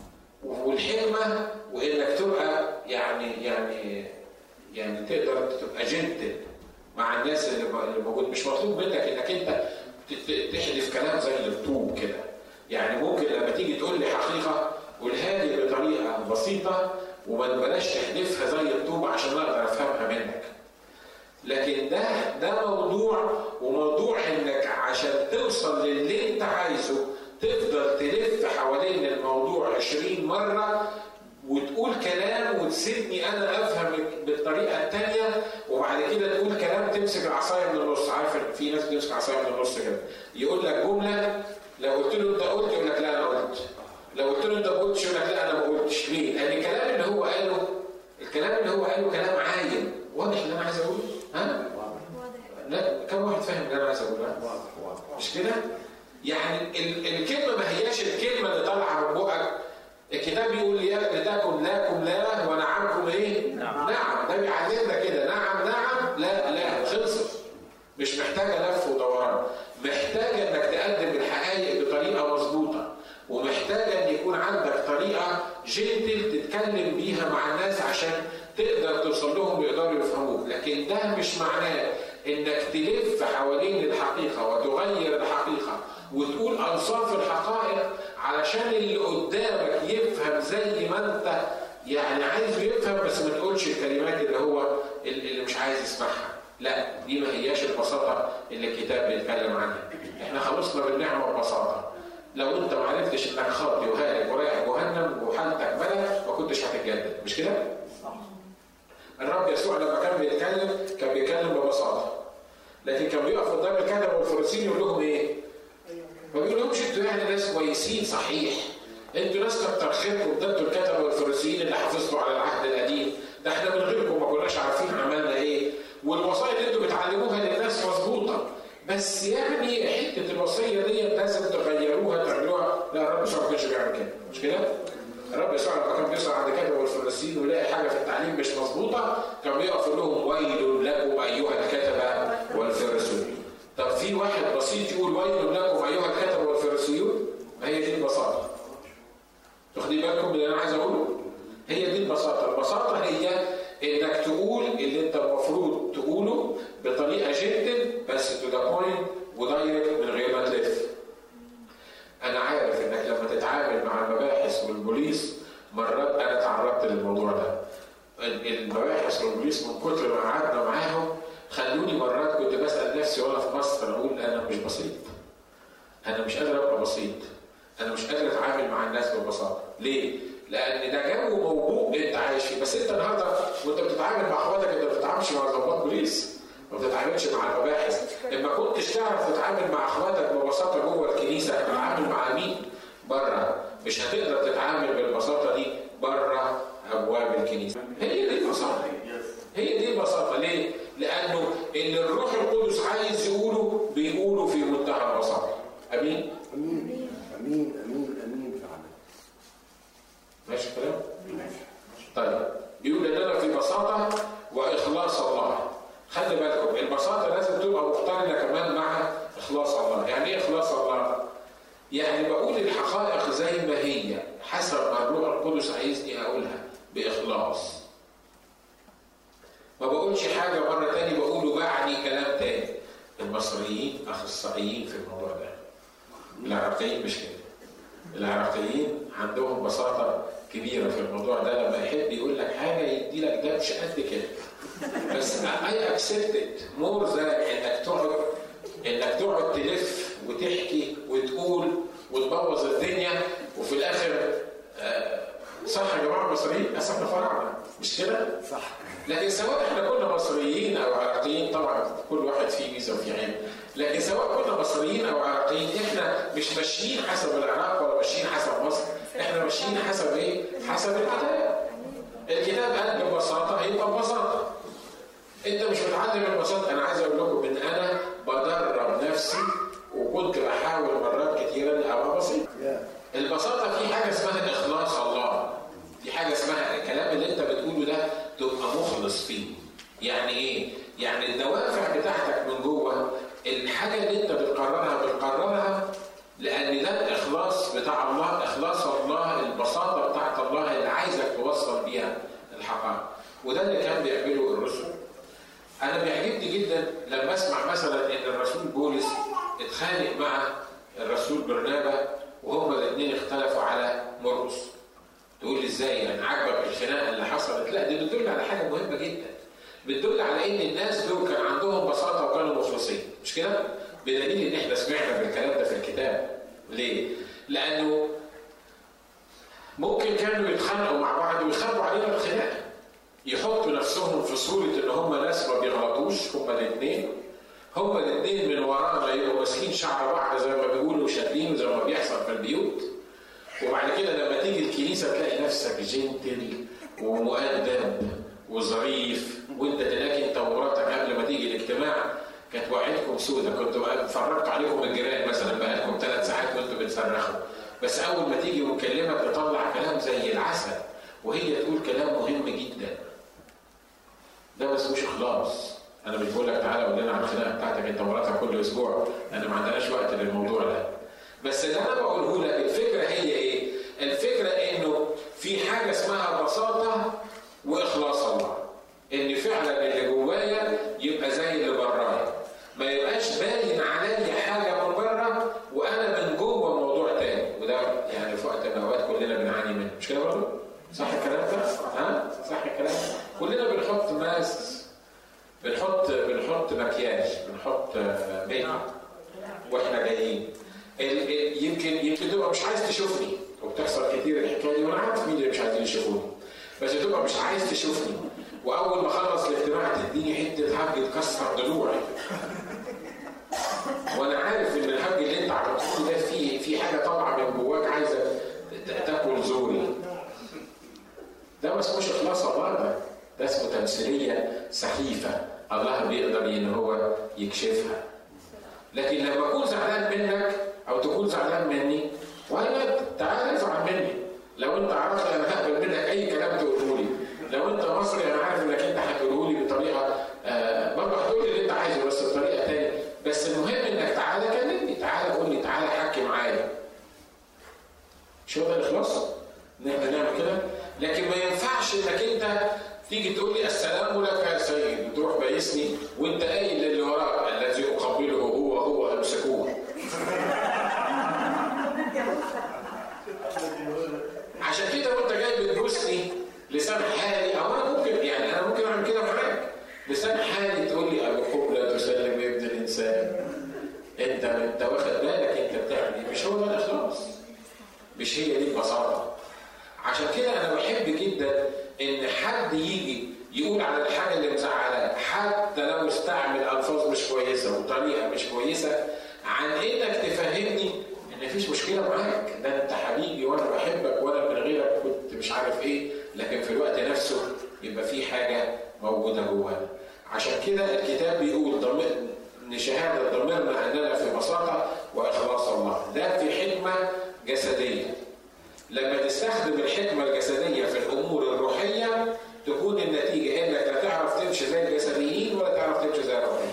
والحكمه وانك تبقى يعني يعني يعني تقدر تبقى جنتل مع الناس اللي موجود مش مطلوب منك انك انت تحدث كلام زي الطوب كده يعني ممكن لما تيجي تقول لي حقيقه قولها لي بطريقه بسيطه وما بلاش تحدفها زي الطوب عشان اقدر افهمها منك لكن ده ده موضوع وموضوع انك عشان توصل للي انت عايزه تفضل تلف حوالين الموضوع 20 مره وتقول كلام وتسيبني انا افهم بالطريقه الثانيه وبعد كده تقول كلام تمسك العصايه من النص عارف في ناس بتمسك عصايه من النص كده يقول لك جمله لو قلت له انت قلت يقول لك لا انا قلت لو قلت له انت ما قلتش يقول لك لا انا ما قلتش ليه؟ لان الكلام اللي هو قاله الكلام اللي هو قاله كلام عايم واضح اللي انا عايز اقوله؟ ها؟ لا كم واحد فاهم اللي انا عايز اقوله؟ مش كده؟ يعني الكلمه ما هياش الكلمه اللي طالعه من بقك الكتاب بيقول لي لتكن لكم لا ونعمكم ايه؟ نعم نعم ده بيعلمنا كده نعم نعم لا لا خلصت مش محتاجه لف ودوران محتاجه انك تقدم الحقائق بطريقه مظبوطه ومحتاجه ان يكون عندك طريقه جنتل تتكلم بيها مع الناس عشان تقدر توصل لهم يقدروا يفهموك لكن ده مش معناه انك تلف حوالين الحقيقه وتغير الحقيقه وتقول انصاف الحقائق علشان اللي قدامك يفهم زي ما انت يعني عايزه يفهم بس ما تقولش الكلمات اللي هو اللي مش عايز يسمعها لا دي ما هياش البساطه اللي الكتاب بيتكلم عنها احنا خلصنا بالنعمه والبساطه لو انت ما عرفتش انك خاطي وهالك ورايح جهنم وحالتك بلد ما كنتش هتتجدد مش كده؟ الرب يسوع لما كان بيتكلم كان بيتكلم ببساطه لكن كان بيقف قدام الكتبه والفريسيين يقول لهم ايه؟ ما بيقولهمش انتوا يعني ناس كويسين صحيح انتوا ناس كتر خيركم ده انتوا الكتبه والفريسيين اللي حافظتوا على العهد القديم ده احنا من غيركم ما كناش عارفين عملنا ايه والوصايا اللي انتوا بتعلموها للناس مظبوطه بس يعني حته الوصيه دي لازم تغيروها تعملوها لا الرب يسوع ما كانش بيعمل كده مش كده؟ الرب يسوع لما كان بيسأل عند كتبه والفريسيين ويلاقي حاجه في التعليم مش مظبوطه كان بيقف يقول لهم ويل لكم ايها الكتبه والفريسيون طب في واحد بسيط يقول ويل لكم ايها الكتبه والفريسيون ما هي دي البساطه تاخدين بالكم من اللي انا عايز اقوله هي دي البساطه البساطه هي انك تقول اللي انت المفروض تقوله بطريقه جدا بس تو ذا بوينت ودايركت من غير ما تلف انا عارف انك لما تتعامل مع المباحث والبوليس مرات انا تعرضت للموضوع ده المباحث والبوليس من كتر ما قعدنا معاهم خلوني مرات كنت بسال نفسي وانا في مصر اقول انا مش بسيط انا مش قادر ابقى بسيط انا مش قادر اتعامل مع الناس ببساطه ليه لان ده جو موبوء انت عايش فيه بس انت النهارده وانت بتتعامل مع اخواتك انت ما بتتعاملش مع ضباط بوليس ما بتتعاملش مع المباحث لما كنتش تعرف تتعامل مع اخواتك ببساطه جوه الكنيسه هتتعامل مع مين بره مش هتقدر تتعامل بالبساطه دي بره ابواب الكنيسه هي دي البساطه هي دي البساطه ليه لانه اللي الروح القدس عايز يقوله بيقوله في منتهى البساطه امين امين امين امين امين فعلا ماشي الكلام طيب بيقول اننا في بساطه واخلاص الله خلي بالكم البساطه لازم تبقى مقترنه كمان مع اخلاص الله يعني ايه اخلاص الله يعني بقول الحقائق زي ما هي حسب ما الروح القدس عايزني اقولها باخلاص ما بقولش حاجه مره تاني بقوله بعني كلام تاني المصريين اخصائيين في الموضوع ده العراقيين مش كده العراقيين عندهم بساطه كبيره في الموضوع ده لما يحب يقول لك حاجه يدي لك دبش قد كده بس اي اكسبتد مور ذان انك تقعد انك تقعد تلف وتحكي وتقول وتبوظ الدنيا وفي الاخر آه، صح يا جماعه المصريين بس احنا فراعنه مش كده؟ صح لكن سواء احنا كنا مصريين او عراقيين طبعا كل واحد فيه ميزه وفيه عيب لكن سواء كنا مصريين او عراقيين احنا مش ماشيين حسب العراق ولا ماشيين حسب مصر احنا ماشيين حسب ايه؟ حسب الكتاب الكتاب قال ببساطه هيبقى ببساطه انت مش متعلم البساطه انا عايز اقول لكم ان انا بدرب نفسي وكنت بحاول مرات كتيرا ابقى بسيط يا البساطة في حاجة اسمها إخلاص الله. في حاجة اسمها الكلام اللي أنت بتقوله ده تبقى مخلص فيه. يعني إيه؟ يعني الدوافع بتاعتك من جوه الحاجة اللي أنت بتقررها بتقررها لأن ده الإخلاص بتاع الله، إخلاص الله، البساطة بتاعت الله اللي عايزك توصل بيها الحقائق. وده اللي كان بيعمله الرسل. أنا بيعجبني جدا لما أسمع مثلا إن الرسول بولس اتخانق مع الرسول برنابا وهما الاثنين اختلفوا على مرقس تقول لي ازاي يعني عجبك الخناقه اللي حصلت لا دي بتدل على حاجه مهمه جدا بتدل على ان الناس دول كان عندهم بساطه وكانوا مخلصين مش كده بدليل ان احنا سمعنا بالكلام ده في الكتاب ليه لانه ممكن كانوا يتخانقوا مع بعض ويخبوا علينا الخناقه يحطوا نفسهم في صوره ان هم ناس ما بيغلطوش هم الاثنين هما الاثنين من ورانا يبقوا ماسكين شعر بعض زي ما بيقولوا وشادين زي ما بيحصل في البيوت وبعد كده لما تيجي الكنيسه تلاقي نفسك جنتل ومؤدب وظريف وانت تلاقي انت ومراتك قبل ما تيجي الاجتماع كانت وعدكم سودة كنت اتفرجت عليكم الجيران مثلا بقى لكم ثلاث ساعات وانتوا بتصرخوا بس اول ما تيجي وتكلمك تطلع كلام زي العسل وهي تقول كلام مهم جدا ده ما اسموش اخلاص انا مش بقول لك تعالى قول لنا عن الخناقه بتاعتك انت ومراتك كل اسبوع انا ما عندناش وقت للموضوع ده بس اللي انا بقوله لك الفكره هي ايه؟ الفكره انه في حاجه اسمها بساطه واخلاص الله ان فعلا اللي جوايا يبقى زي اللي برايا ما يبقاش باين عليا حاجه من بره وانا من جوه موضوع تاني وده يعني في وقت من الاوقات كلنا بنعاني منه مش كده برضه؟ صح الكلام ده؟ ها؟ صح الكلام؟ كلنا بنحط ماسك بنحط بنحط بنحط مكياج بنحط آه، ميك اب واحنا جايين ال- ال- يمكن يمكن تبقى مش عايز تشوفني وبتحصل كتير الحكايه دي وانا عارف مين اللي مش عايزين يشوفوني بس تبقى مش عايز تشوفني واول ما اخلص الاجتماع تديني حته حاج تكسر ضلوعي وانا عارف ان الحاج اللي انت عملته ده فيه في حاجه طالعه من جواك عايزه ت- تاكل زوري ده ما اسموش اخلاص الله ده ده اسمه تمثيليه سخيفه الله بيقدر ان هو يكشفها لكن لما اكون زعلان منك او تكون زعلان مني ولا تعال ازعل مني لو انت عرفت انا هقبل منك اي كلام تقوله لي لو انت مصري انا عارف انك انت هتقوله لي بطريقه آه برضه هتقول لي اللي انت عايزه بس بطريقه ثانيه بس المهم انك تعالى كلمني تعالى قول لي تعالى حكي معايا مش هو ده الاخلاص؟ ان احنا نعمل كده لكن ما ينفعش انك انت تيجي تقول لي السلام لك يا سيد وتروح بايسني وانت قايل للي وراك الذي اقبله هو هو امسكوه عشان كده وانت جاي بتبوسني لسان حالي او انا ممكن يعني انا ممكن اعمل كده معاك لسان حالي تقول لي ابو قبلة تسلم ابن الانسان انت انت واخد بالك انت بتعمل ايه مش هو ده الاخلاص مش هي دي البساطه عشان كده انا بحب جدا ان حد يجي يقول على الحاجه اللي مزعلك حتى لو استعمل الفاظ مش كويسه وطريقه مش كويسه عن انك تفهمني ان مفيش مشكله معاك ده انت حبيبي وانا بحبك وانا من غيرك كنت مش عارف ايه لكن في الوقت نفسه يبقى في حاجه موجوده جوانا عشان كده الكتاب بيقول ضمير ان شهاده ضميرنا اننا في بساطه واخلاص الله ده في حكمه جسديه لما تستخدم الحكمة الجسدية في الأمور الروحية تكون النتيجة إنك لا تعرف تمشي زي الجسديين ولا تعرف تمشي زي الروحيين.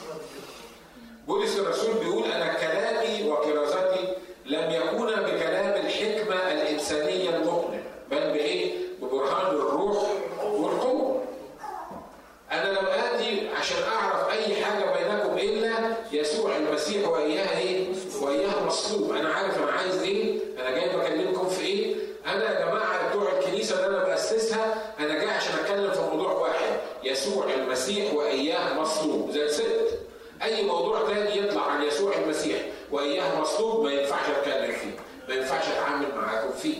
بولس الرسول بيقول أنا كلامي وكرازتي لم يكونا بكلام الحكمة الإنسانية المقنع بل بإيه؟ ببرهان الروح والقوة. أنا لم آتي عشان أعرف أي حاجة بينكم إلا يسوع المسيح وإياه إيه؟ وإياه مصلوب، أنا عارف أنا عايز إيه؟ أنا جاي بكلمكم في إيه؟ أنا يا جماعة بتوع الكنيسة اللي أنا بأسسها أنا جاي عشان أتكلم في موضوع واحد، يسوع المسيح وإياه مصلوب، زي الست. أي موضوع تاني يطلع عن يسوع المسيح وإياه مصلوب ما ينفعش أتكلم فيه، ما ينفعش أتعامل معاكم فيه.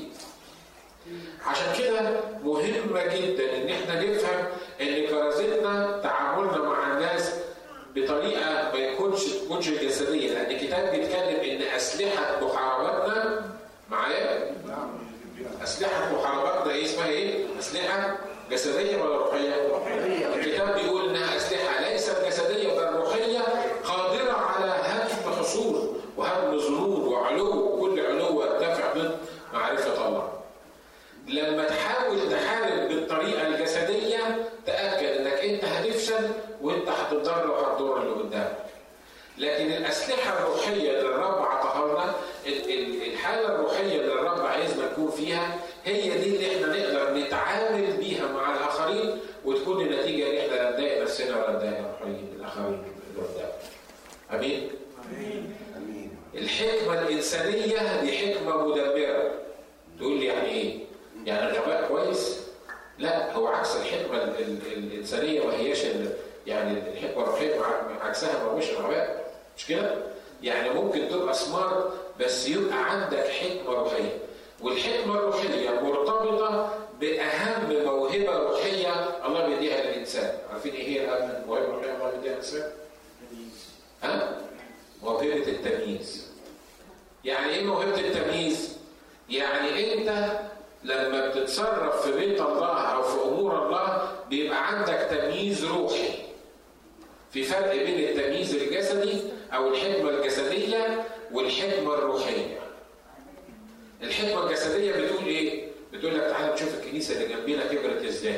عشان كده مهمة جدا ان احنا نفهم ان كرازتنا تعاملنا مع الناس بطريقة ما يكونش تكونش جسدية لان الكتاب بيتكلم ان اسلحة محاربتنا معايا اسلحة محاربتنا ايه اسمها ايه؟ اسلحة جسدية ولا روحية؟ الكتاب بيقول انها اسلحة ليست جسدية بل روحية قادرة على هدم حصول وهدم ظنون وعلو كل علو يرتفع ضد معرفة الله. لما تحاول تحارب بالطريقه الجسديه تاكد انك انت هتفشل وانت هتتضرر وهتضر اللي قدامك. لكن الاسلحه الروحيه اللي الرب عطاها لنا ال- ال- الحاله الروحيه اللي الرب عايزنا نكون فيها هي دي اللي احنا نقدر نتعامل بيها مع الاخرين وتكون النتيجه ان احنا لا نضايق نفسنا ولا نضايق الاخرين الاخرين اللي قدامنا. امين؟ امين الحكمة الإنسانية دي حكمة مدمرة. تقول لي يعني إيه؟ يعني الغباء كويس؟ لا هو عكس الحكمة ال- ال- الإنسانية ما هياش ال- يعني الحكمة الروحية مع- عكسها ما هوش الغباء مش كده؟ يعني ممكن تبقى سمارت بس يبقى عندك حكمة روحية. والحكمة الروحية مرتبطة بأهم موهبة روحية الله بيديها للإنسان. عارفين إيه هي أهم موهبة روحية الله بيديها للإنسان؟ ها؟ موهبة التمييز. يعني ايه موهبة التمييز؟ يعني انت لما بتتصرف في بيت الله او في امور الله بيبقى عندك تمييز روحي. في فرق بين التمييز الجسدي او الحكمة الجسدية والحكمة الروحية. الحكمة الجسدية بتقول ايه؟ بتقول لك تعالى نشوف الكنيسة اللي جنبينا كبرت ازاي.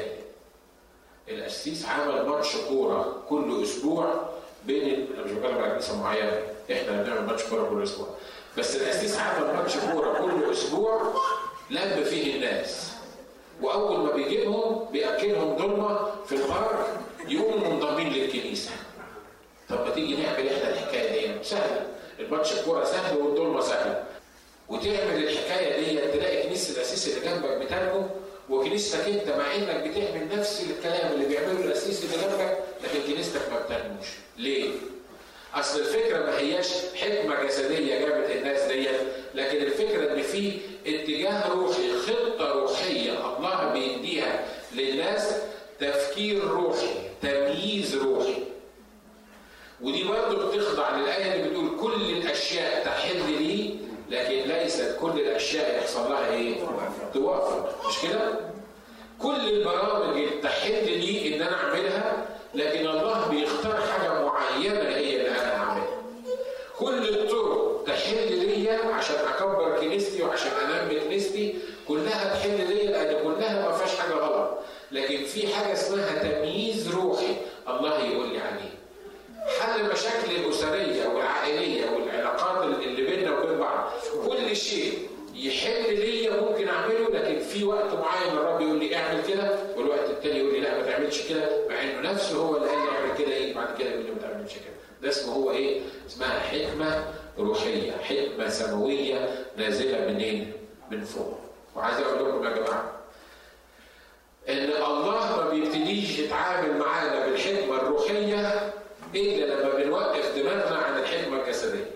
القسيس عمل ماتش كورة كل اسبوع بين انا مش بتكلم على كنيسة معينة، احنا بنعمل ماتش كورة كل اسبوع. بس القسيس عمل ماتش كورة كل اسبوع لم فيه الناس. واول ما بيجيبهم بياكلهم ضلمه في البارك يقوموا منضمين للكنيسه. طب ما تيجي نعمل احنا الحكايه دي سهله الماتش الكوره سهل والضلمه سهله وتعمل الحكايه دي تلاقي كنيسه الاسيس اللي جنبك بتنمو وكنيستك انت مع انك بتعمل نفس الكلام اللي بيعمله الاسيس اللي جنبك لكن كنيستك ما بتنموش يفهموش ليه؟ اصل الفكره ما هياش حكمه جسديه جابت الناس ديت لكن الفكره ان في اتجاه روحي خطه روحيه الله بيديها للناس تفكير روحي تمييز روحي ودي برضه بتخضع للايه اللي بتقول كل الاشياء تحل لي لكن ليست كل الاشياء يحصل لها ايه؟ توافق مش كده؟ كل البرامج اللي تحل لي ان انا اعملها لكن الله بيختار حاجه معينه هي اللي انا هعملها. كل الطرق تحل ليا عشان اكبر كنيستي وعشان انمي كنيستي كلها تحل ليا لان كلها ما فيهاش حاجه غلط. لكن في حاجه اسمها تمييز روحي الله يقول لي عليه. حل مشاكل الاسريه والعائليه والعلاقات اللي بيننا وبين بعض كل شيء يحل ليا ممكن اعمله لكن في وقت معين الرب يقول لي اعمل كده والوقت التاني يقول لي لا ما تعملش كده مع انه نفسه هو اللي قال لي اعمل كده ايه بعد كده يقول لي ما تعملش كده ده اسمه هو ايه؟ اسمها حكمه روحيه حكمه سماويه نازله منين؟ من فوق وعايز اقول لكم يا جماعه ان الله ما بيبتديش يتعامل معانا بالحكمه الروحيه الا لما بنوقف دماغنا عن الحكمه الجسديه.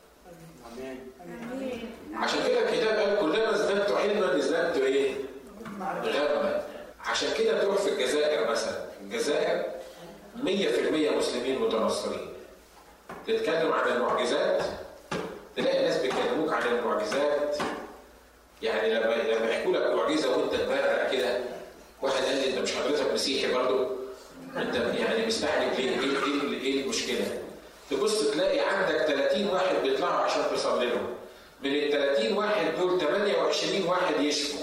عشان كده الكتاب قال كلما ازددت علما ازددت ايه؟ غما. عشان كده تروح في الجزائر مثلا، الجزائر 100% مسلمين متنصرين. تتكلم عن المعجزات تلاقي الناس بيكلموك عن المعجزات يعني لما لما يحكوا لك معجزه وانت تبرق كده واحد قال لي انت مش حضرتك مسيحي برضه؟ انت يعني مستعجب ليه؟ ايه ايه ايه المشكله؟ تبص تلاقي عندك 30 واحد بيطلعوا عشان تصلي لهم. من ال 30 واحد دول 28 واحد يشفوا.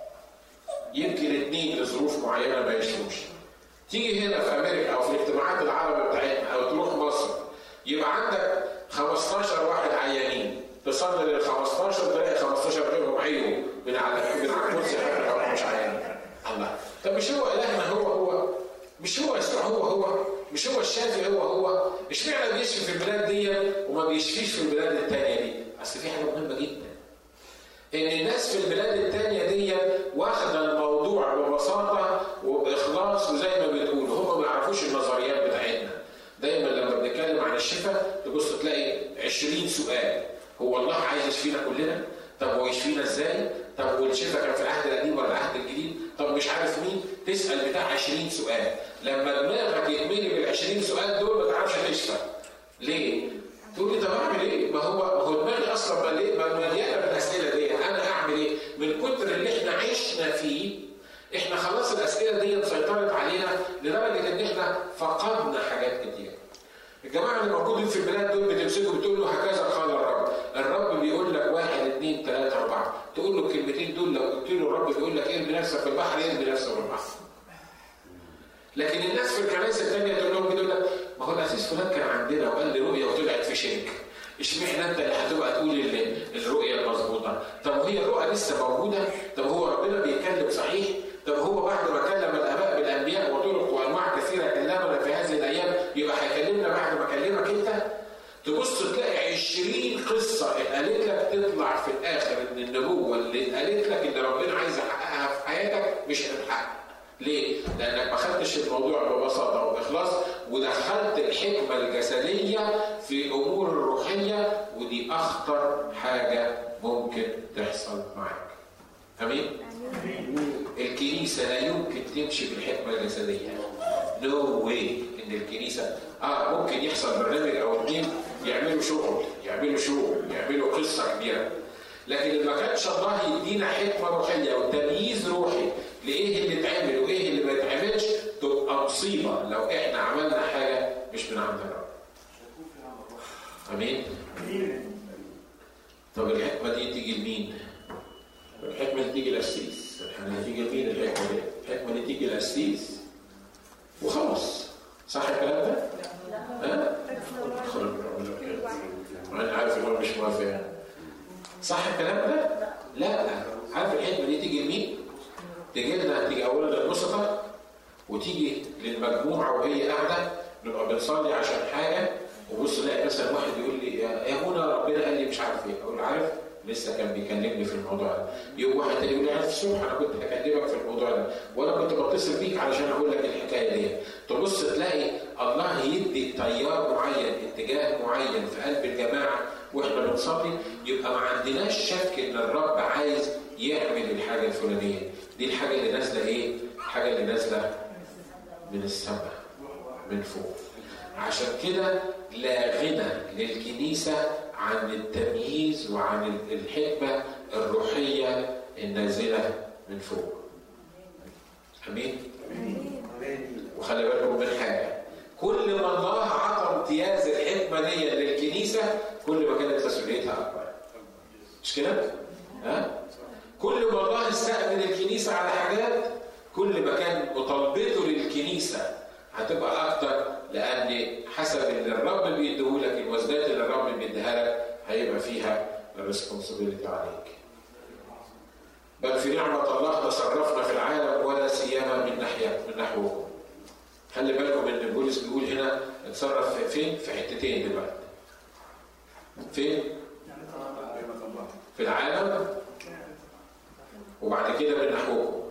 يمكن اثنين لظروف معينه ما يشفوش. تيجي هنا في امريكا او في الاجتماعات العربيه بتاعتنا او تروح مصر يبقى عندك 15 واحد عيانين تصلي لل 15 تلاقي 15 منهم عيوا من على من على الكرسي مش عيانين. الله طب مش هو الهنا هو هو مش هو يسوع هو هو مش هو الشافي هو هو اشمعنى بيشفي في البلاد دي وما بيشفيش في البلاد التانية دي اصل في حاجه مهمه جدا ان الناس في البلاد التانية دي واخده الموضوع ببساطه وباخلاص وزي ما بتقول هم ما يعرفوش النظريات بتاعتنا دايما لما بنتكلم عن الشفاء تبص تلاقي 20 سؤال هو الله عايز يشفينا كلنا طب هو يشفينا ازاي طب والشفاء كان في العهد القديم ولا العهد الجديد طب مش عارف مين تسال بتاع 20 سؤال لما دماغك يتملي بال 20 سؤال دول ما تعرفش تشفى ليه تقول لي طب اعمل ايه ما هو ما هو دماغي اصلا مليانه بالاسئله دي انا اعمل ايه من كتر اللي احنا عشنا فيه احنا خلاص الاسئله دي سيطرت علينا لدرجه ان احنا فقدنا حاجات كتير الجماعه اللي موجودين في البلاد دول بتمسكوا بتقول له هكذا قال الرب الرب بيقول لك واحد اثنين ثلاثة أربعة تقول له الكلمتين دول لو قلت له الرب بيقول لك ارمي نفسك في البحر ارمي نفسك في البحر لكن الناس في الكنائس الثانية تقول لهم كده لك ما هو الأسيس فلان كان عندنا وقال لي رؤية وطلعت في شرك اشمعنى انت اللي هتبقى تقول الرؤية المظبوطة طب وهي الرؤى لسه موجودة طب هو ربنا بيتكلم صحيح طب هو بعد ما كلم الآباء بالأنبياء وطرق وأنواع كثيرة كلمنا في هذه الأيام يبقى هيكلمنا بعد ما كلمك أنت تبص تلاقي 20 قصة اتقالت لك تطلع في الآخر إن النبوة اللي اتقالت لك إن ربنا عايز يحققها في حياتك مش هتتحقق. ليه؟ لأنك ما خدتش الموضوع ببساطة وبإخلاص ودخلت الحكمة الجسدية في الأمور الروحية ودي أخطر حاجة ممكن تحصل معاك. أمين؟ الكنيسة لا يمكن تمشي بالحكمة الجسدية. نو no واي ان الكنيسه اه ممكن يحصل برنامج او اثنين يعملوا شغل يعملوا شغل يعملوا قصه كبيره لكن ما كانش الله يدينا حكمه روحيه وتمييز روحي لايه اللي اتعمل وايه اللي ما يتعملش تبقى مصيبه لو احنا عملنا حاجه مش من عند الرب. امين؟ طب الحكمه دي تيجي لمين؟ الحكمه دي تيجي للقسيس، احنا تيجي لمين الحكمه دي؟ الحكمه دي تيجي للقسيس وخلاص صح الكلام ده؟ ها؟ انا عارف ان هو مش موافق صح الكلام ده؟ لا عارف الحكمه دي تيجي لمين؟ تيجي لنا تيجي اولا للوسطى وتيجي للمجموعه وهي قاعده نبقى بنصلي عشان حاجه وبص الاقي مثلا واحد يقول لي يا منى ربنا قال لي مش عارف ايه اقول عارف لسه كان بيكلمني في الموضوع ده يوم واحد تاني يقول لي في الصبح انا كنت هكلمك في الموضوع ده وانا كنت بتصل بيك علشان اقول لك الحكايه دي تبص تلاقي الله يدي تيار معين اتجاه معين في قلب الجماعه واحنا بنصلي يبقى ما عندناش شك ان الرب عايز يعمل الحاجه الفلانيه دي الحاجه اللي نازله ايه؟ الحاجه اللي نازله من السماء من فوق عشان كده لا غنى للكنيسه عن التمييز وعن الحكمه الروحيه النازله من فوق امين وخلي بالكم من حاجه كل ما الله عطى امتياز الحكمه دي للكنيسه كل ما كانت مسؤوليتها اكبر مش كده؟ ها؟ كل ما الله استأمن الكنيسه على حاجات كل ما كان مطالبته للكنيسه هتبقى اكتر لان حسب اللي الرب بيديهولك الوزنات اللي الرب بيديها لك هيبقى فيها الريسبونسبيلتي عليك. بل في نعمة الله تصرفنا في العالم ولا سيما من ناحية من نحوكم. خلي بالكم ان بولس بيقول هنا اتصرف فين؟ في حتتين دلوقتي. فين؟ في العالم وبعد كده من نحوكم.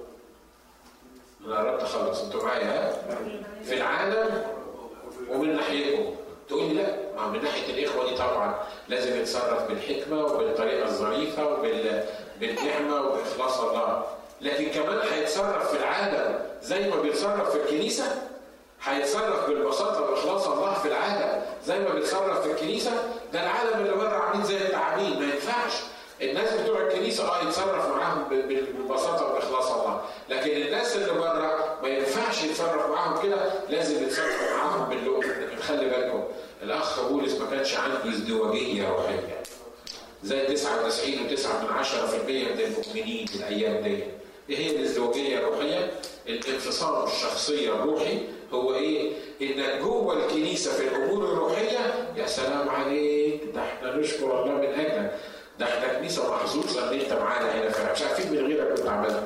انا قربت اخلص انتوا معايا ها؟ في العالم ومن ناحيتكم تقول لي لا ما من ناحيه الاخوه دي طبعا لازم يتصرف بالحكمه وبالطريقه الظريفه وبالنعمه وباخلاص الله لكن كمان هيتصرف في العالم زي ما بيتصرف في الكنيسه هيتصرف بالبساطه واخلاص الله في العالم زي ما بيتصرف في الكنيسه ده العالم اللي بره عاملين زي التعابين ما ينفعش الناس بتوع الكنيسه اه يتصرف معاهم ببساطه واخلاص الله لكن الناس اللي بره ما ينفعش يتصرف معاهم كده لازم يتصرف معاهم باللغه لكن خلي بالكم الاخ بولس ما كانش عنده ازدواجيه روحيه زي 99 و9 من 10% من المؤمنين في الايام دي ايه هي الازدواجيه الروحيه؟ الانفصام الشخصيه الروحي هو ايه؟ انك جوه الكنيسه في الامور الروحيه يا سلام عليك ده احنا نشكر الله من اجلك ده احنا كنيسه محظوظه ان انت معانا هنا فاحنا مش عارفين من غيرك كنت عملت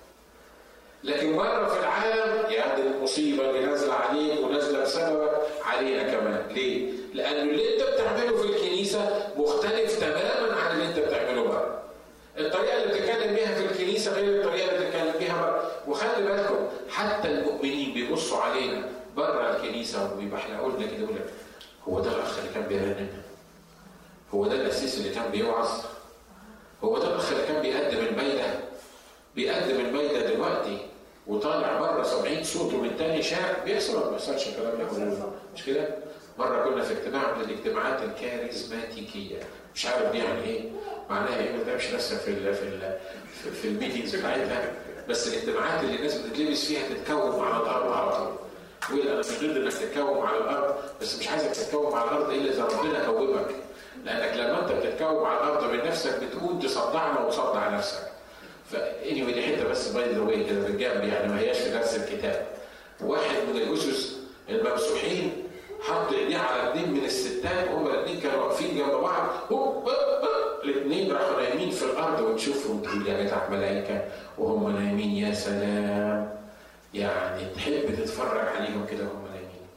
لكن بره في العالم يا دي المصيبه اللي نازله عليك ونازله بسببك علينا كمان ليه؟ لانه اللي انت بتعمله في الكنيسه مختلف تماما عن اللي انت بتعمله بره. الطريقه اللي بتتكلم بيها في الكنيسه غير الطريقه اللي بتتكلم بيها بره وخلي بالكم حتى المؤمنين بيبصوا علينا بره الكنيسه وبيبقى احنا قلنا كده يقول لك هو ده الاخ اللي كان بيرنم هو ده الاسيس اللي كان بيوعظ هو ده الاخ اللي كان بيقدم المايده بيقدم المايده دلوقتي وطالع بره 70 صوته من تاني شارع بيحصل ولا ما بيحصلش الكلام ده مش كده؟ مره كنا في اجتماع من الاجتماعات الكاريزماتيكيه مش عارف دي يعني ايه معناها ايه ما تعرفش لسه في ال في ال في الميتنجز بتاعتها بس الاجتماعات اللي الناس بتتلبس فيها تتكوم على الارض على طول يقول انا مش ضد انك تتكوم على الارض بس مش عايزك تتكوم على الارض الا اذا ربنا كومك لانك لما انت بتتكوم على الارض من نفسك بتقوم تصدعنا وتصدع نفسك فاني دي حته بس باي ذا واي كده بالجنب يعني ما هياش في درس الكتاب واحد من الاسس الممسوحين حط ايديه على اثنين من الستات وهما الاثنين كانوا واقفين جنب بعض هوب الاثنين راحوا نايمين في الارض وتشوفهم تقول يا جدع ملائكه وهم نايمين يا سلام يعني تحب تتفرج عليهم كده وهم نايمين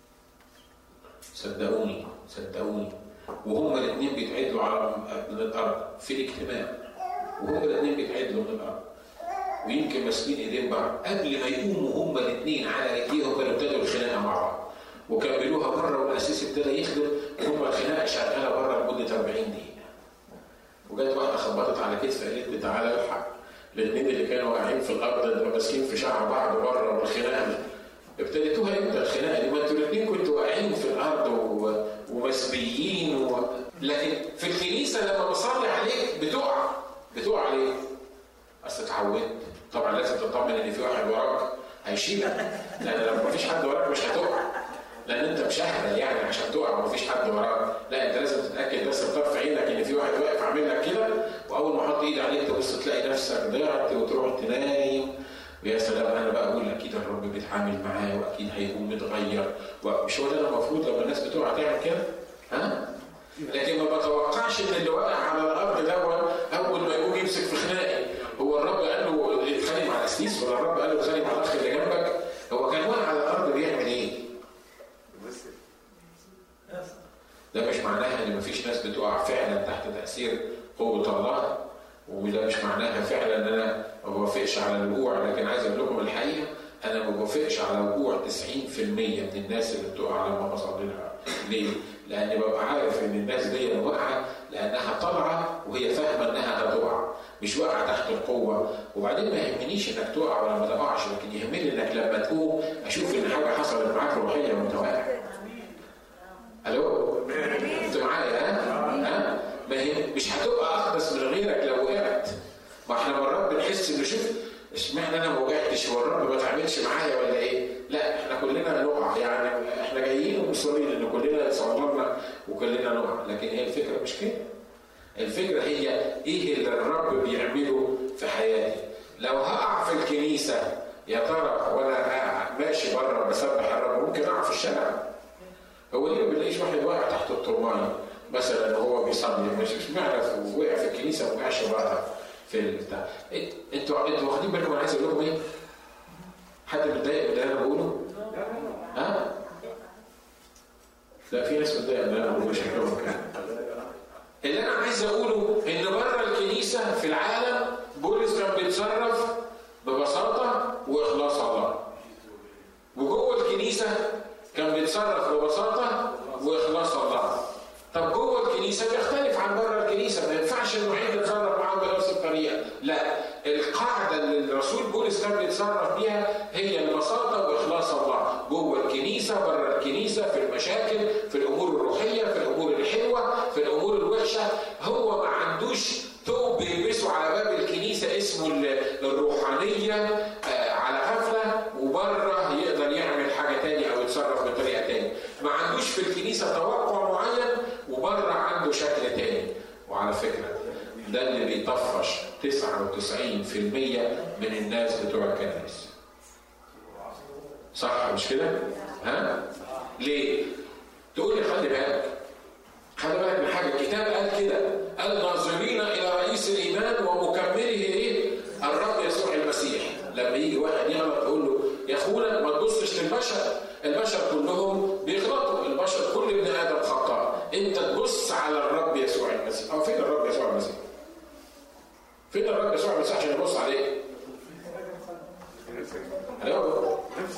صدقوني صدقوني وهما الاثنين بيتعدلوا على من الارض في الاجتماع وهما الاثنين بيتعدلوا من الارض ويمكن ماسكين ايدين بعض قبل ما يقوموا هما الاثنين على رجليهم كانوا ابتدوا الخناقه مع بعض وكملوها بره والاسيس ابتدى يخدم وهم الخناقه شغاله بره لمده 40 دقيقه وجت واحده خبطت على كتفي قالت لي تعالى الحق الاثنين اللي كانوا واقعين في الارض اللي ماسكين في شعر بعض بره والخناقه ابتديتوها امتى الخناقه دي؟ ما انتوا الاثنين كنتوا واقعين في الارض و... ومسبيين و... لكن في الكنيسه لما بصلي عليك بتقع بتقع ليه؟ اصل اتعودت طبعا لازم تطمن ان في واحد وراك هيشيلك لان لو مفيش حد وراك مش هتقع لان انت مش اهبل يعني عشان تقع ومفيش حد وراك لا انت لازم تتاكد بس بطرف عينك ان في واحد واقف عامل لك كده واول ما احط ايدي عليك تبص تلاقي نفسك ضعت وتروح تنايم ويا سلام انا بقى اقول اكيد الرب بيتعامل معاه واكيد هيكون متغير مش هو ده المفروض لما الناس بتقع تعمل كده ها لكن ما بتوقعش ان اللي واقع على الارض ده اول ما يقوم يمسك في خناقي هو الرب قال له اتخانق مع الاسيس ولا الرب قال له اتخانق مع الاخ اللي جنبك هو كان واقع على الارض بيعمل ايه؟ ده مش معناها ان مفيش ناس بتقع فعلا تحت تاثير قوه الله وده مش معناها فعلا ان انا ما بوافقش على الوقوع لكن عايز اقول لكم الحقيقه انا ما بوافقش على وقوع 90% من الناس اللي بتقع لما بصلي لها ليه؟ لاني ببقى عارف ان الناس دي واقعه لانها طالعه وهي فاهمه انها هتقع مش واقعه تحت القوه وبعدين ما يهمنيش انك تقع ولا ما تقعش لكن يهمني انك لما تقوم اشوف ان حاجه حصلت معاك روحيه وانت واقع الو انت معايا ها؟ ها؟ ما هي مش هتبقى اخبث من غيرك لو وقعت ما احنا مرات بنحس انه شوف اشمعنى انا ما وقعتش هو الرب ما تعملش معايا ولا ايه؟ لا احنا كلنا نقع يعني احنا جايين ومصرين ان كلنا صورنا وكلنا نقع لكن هي الفكره مش كده. الفكره هي ايه اللي الرب بيعمله في حياتي؟ لو هقع في الكنيسه يا ترى وانا ماشي بره بسبح الرب ممكن اقع في الشارع. هو ليه ما بنلاقيش واحد واقع تحت الطرمان مثلا وهو بيصلي مش اشمعنى وقع في الكنيسه وما وقعش بره في البتاع انتوا انتوا واخدين بالكم انا عايز اقول لكم ايه؟ حد متضايق من اللي انا بقوله؟ ها؟ لا في ناس متضايقه من اللي انا بقوله شكلهم كده اللي انا عايز اقوله ان بره الكنيسه في العالم بولس كان بيتصرف ببساطه واخلاص الله وجوه الكنيسه كان بيتصرف ببساطه واخلاص الله طب جوه الكنيسه بيختلف عن بره الكنيسه ما ينفعش انه حد يتصرف معاهم بنفس الطريقه لا القاعده اللي الرسول بولس كان بيتصرف بيها هي البساطه واخلاص الله جوه الكنيسه بره الكنيسه في المشاكل في الامور الروحيه في الامور الحلوه في الامور الوحشه هو ما عندوش ثوب بيلبسه على باب الكنيسه اسمه الروحانيه على غفله وبره يقدر يعمل حاجه تاني او يتصرف بطريقه تاني ما عندوش في الكنيسه توقع معين وبره عنده شكل تاني وعلى فكره ده اللي بيطفش 99% من الناس بتوع الكنائس صح مش كده؟ ها؟ ليه؟ تقول لي خلي بالك خلي بالك من حاجه الكتاب قال كده قال ناظرين الى رئيس الايمان ومكمله ايه؟ الرب يسوع المسيح لما يجي واحد يغلط تقول له يا اخونا ما تبصش للبشر البشر كلهم بيغلطوا البشر كل ابن ادم خطاء انت تبص على الرب يسوع المسيح او فين الرب يسوع المسيح فين الرب يسوع المسيح عشان يبص عليه الو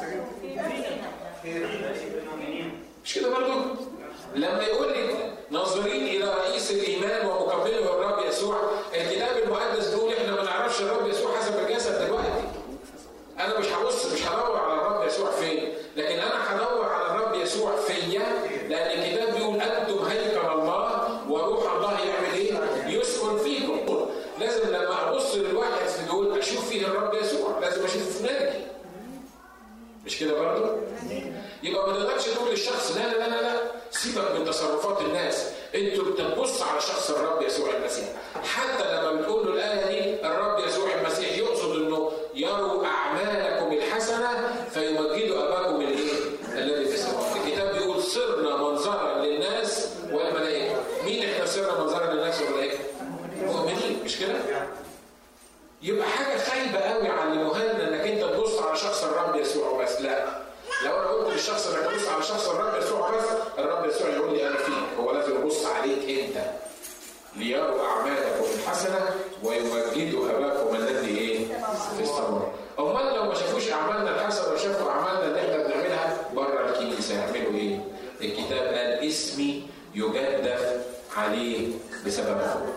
مش كده برضه لما يقول لي ناظرين الى رئيس الايمان ومكمله الرب يسوع الكتاب المقدس بيقول احنا ما نعرفش الرب يسوع حسب الجسد دلوقتي انا مش هبص مش هدور على الرب يسوع فين لكن انا هدور على الرب يسوع فيا لان الكتاب بيقول انتم هيكل الله وروح الله يعمل ايه؟ يسكن فيكم لازم لما ابص للواحد في دول اشوف فيه الرب يسوع لازم اشوفه في نادي مش كده برضه؟ يبقى ما تقدرش تقول للشخص لا لا لا لا سيبك من تصرفات الناس انتوا بتبص على شخص الرب يسوع المسيح حتى لما بتقول له الايه دي الرب يسوع المسيح يقصد انه يروا اعمالكم الحسنه فيمجدوا اباكم الايه؟ الذي في السماوات الكتاب بيقول صرنا منظرا للناس والملائكه مين احنا صرنا منظرا للناس والملائكه؟ مؤمنين مش كده؟ يبقى حاجه خايبه قوي علموها لنا انك انت تبص على شخص الرب يسوع بس لا لو انا قلت للشخص انك تبص على شخص الرب يسوع بس الرب يسوع يقول لي انا فيك هو لازم يبص عليك انت ليروا اعمالكم الحسنه ويمجدوا اباكم الذي ايه؟ في السماء. امال لو ما شافوش اعمالنا الحسنه وشافوا اعمالنا اللي احنا بنعملها بره الكنيسه يعملوا ايه؟ الكتاب قال اسمي يجدف عليه بسببكم.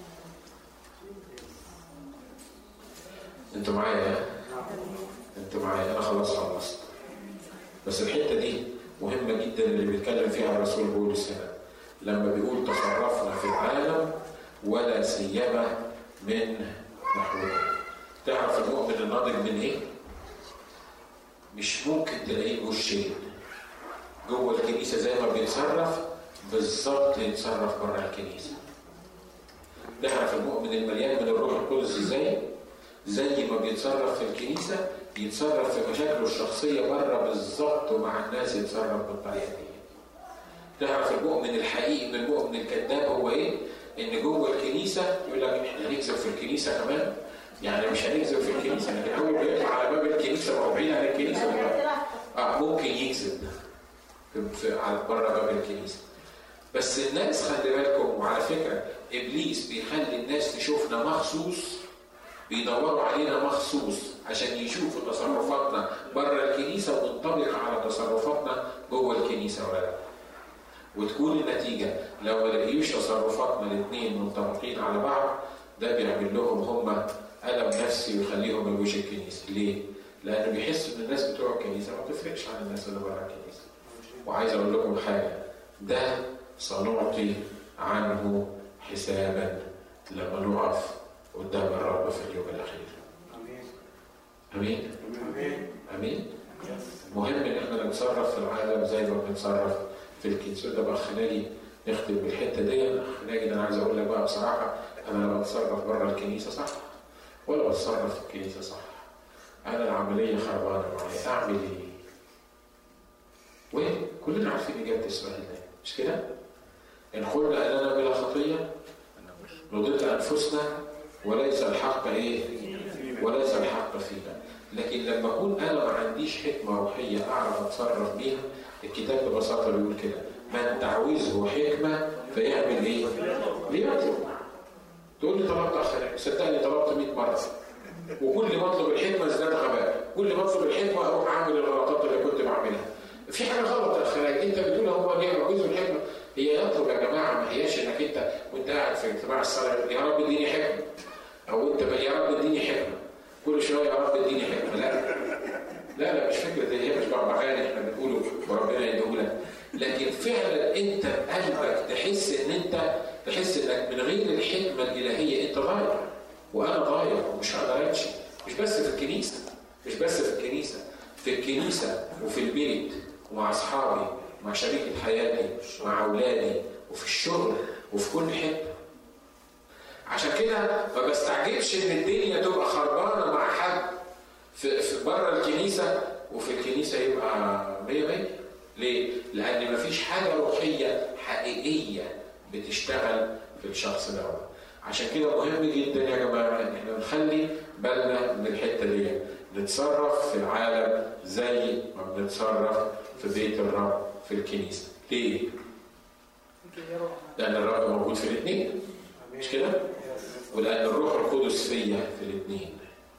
انتوا معايا انتوا معايا انا خلاص خلصت. بس الحته دي مهمه جدا اللي بيتكلم فيها الرسول بولس هنا. لما بيقول تصرفنا في العالم ولا سيما من نحوه تعرف المؤمن الناضج من ايه؟ مش ممكن تلاقيه وشين جوه الكنيسه زي ما بيتصرف بالظبط يتصرف بره الكنيسه تعرف المؤمن المليان من الروح القدس ازاي؟ زي ما بيتصرف في الكنيسه يتصرف في مشاكله الشخصيه بره بالظبط ومع الناس يتصرف بالطريقه دي تعرف المؤمن الحقيقي من المؤمن الكذاب هو ايه؟ ان جوه الكنيسه يقول لك احنا هنكذب في الكنيسه كمان يعني مش هنكذب في الكنيسه لكن هو بيطلع على باب الكنيسه ما هو بعيد عن الكنيسه اه ممكن يكذب في على بره باب الكنيسه بس الناس خلي بالكم وعلى فكره ابليس بيخلي الناس تشوفنا مخصوص بيدوروا علينا مخصوص عشان يشوفوا تصرفاتنا بره الكنيسه وتنطبق على تصرفاتنا جوه الكنيسه ولا لا. وتكون النتيجه لو ما لقيوش تصرفاتنا الاثنين منطبقين على بعض ده بيعمل لهم هم الم نفسي ويخليهم ما يجوش الكنيسه، ليه؟ لانه بيحسوا ان الناس بتوع الكنيسه ما تفرقش عن الناس اللي بره الكنيسه. وعايز اقول لكم حاجه ده سنعطي عنه حسابا لما نقف قدام الرب في اليوم الاخير. امين؟ امين؟ مهم ان احنا نتصرف في العالم زي ما بنتصرف في الكنيسه ده بقى خلالي نختم بالحته دي خلالي انا عايز اقول لك بقى بصراحه انا لا بتصرف بره الكنيسه صح ولا بتصرف في الكنيسه صح. انا العمليه خربانه معايا اعمل ايه؟ وكلنا عارفين اجابه السؤال ده مش كده؟ ان قلنا اننا بلا خطيه نضل انفسنا وليس الحق ايه؟ وليس الحق فينا لكن لما اكون انا ما عنديش حكمه روحيه اعرف اتصرف بيها الكتاب ببساطه بيقول كده من تعوزه حكمه فيعمل ايه؟ ليطلب تقول لي طلبت اخر صدقني طلبت 100 مره وكل ما اطلب الحكمه ازداد غباء كل ما اطلب الحكمه اروح اعمل الغلطات اللي كنت بعملها في حاجه غلط يا اخي انت بتقول هو ليه عاوزه الحكمه هي يطلب يا جماعه ما هياش انك انت وانت قاعد في اجتماع الصلاه يا رب اديني حكمه او انت يا رب اديني حكمه كل شويه يا رب اديني حكمه لا لا لا مش فكره هي مش بغبغان احنا بنقوله وربنا يديهولك لكن فعلا انت قلبك تحس ان انت تحس انك من غير الحكمه الالهيه انت ضايع وانا ضايع ومش هقدر امشي مش بس في الكنيسه مش بس في الكنيسه في الكنيسه وفي البيت ومع اصحابي مع شريكه حياتي مع اولادي وفي الشغل وفي كل حته عشان كده ما بستعجبش ان الدنيا تبقى خربانه مع حد في, في بره الكنيسه وفي الكنيسه يبقى 100 100 ليه؟ لان مفيش حاجه روحيه حقيقيه بتشتغل في الشخص ده عشان كده مهم جدا يا جماعه ان احنا نخلي بالنا من الحته دي نتصرف في العالم زي ما بنتصرف في بيت الرب في الكنيسه ليه؟ لان الرب موجود في الاثنين مش كده؟ ولان الروح القدس فيا في الاثنين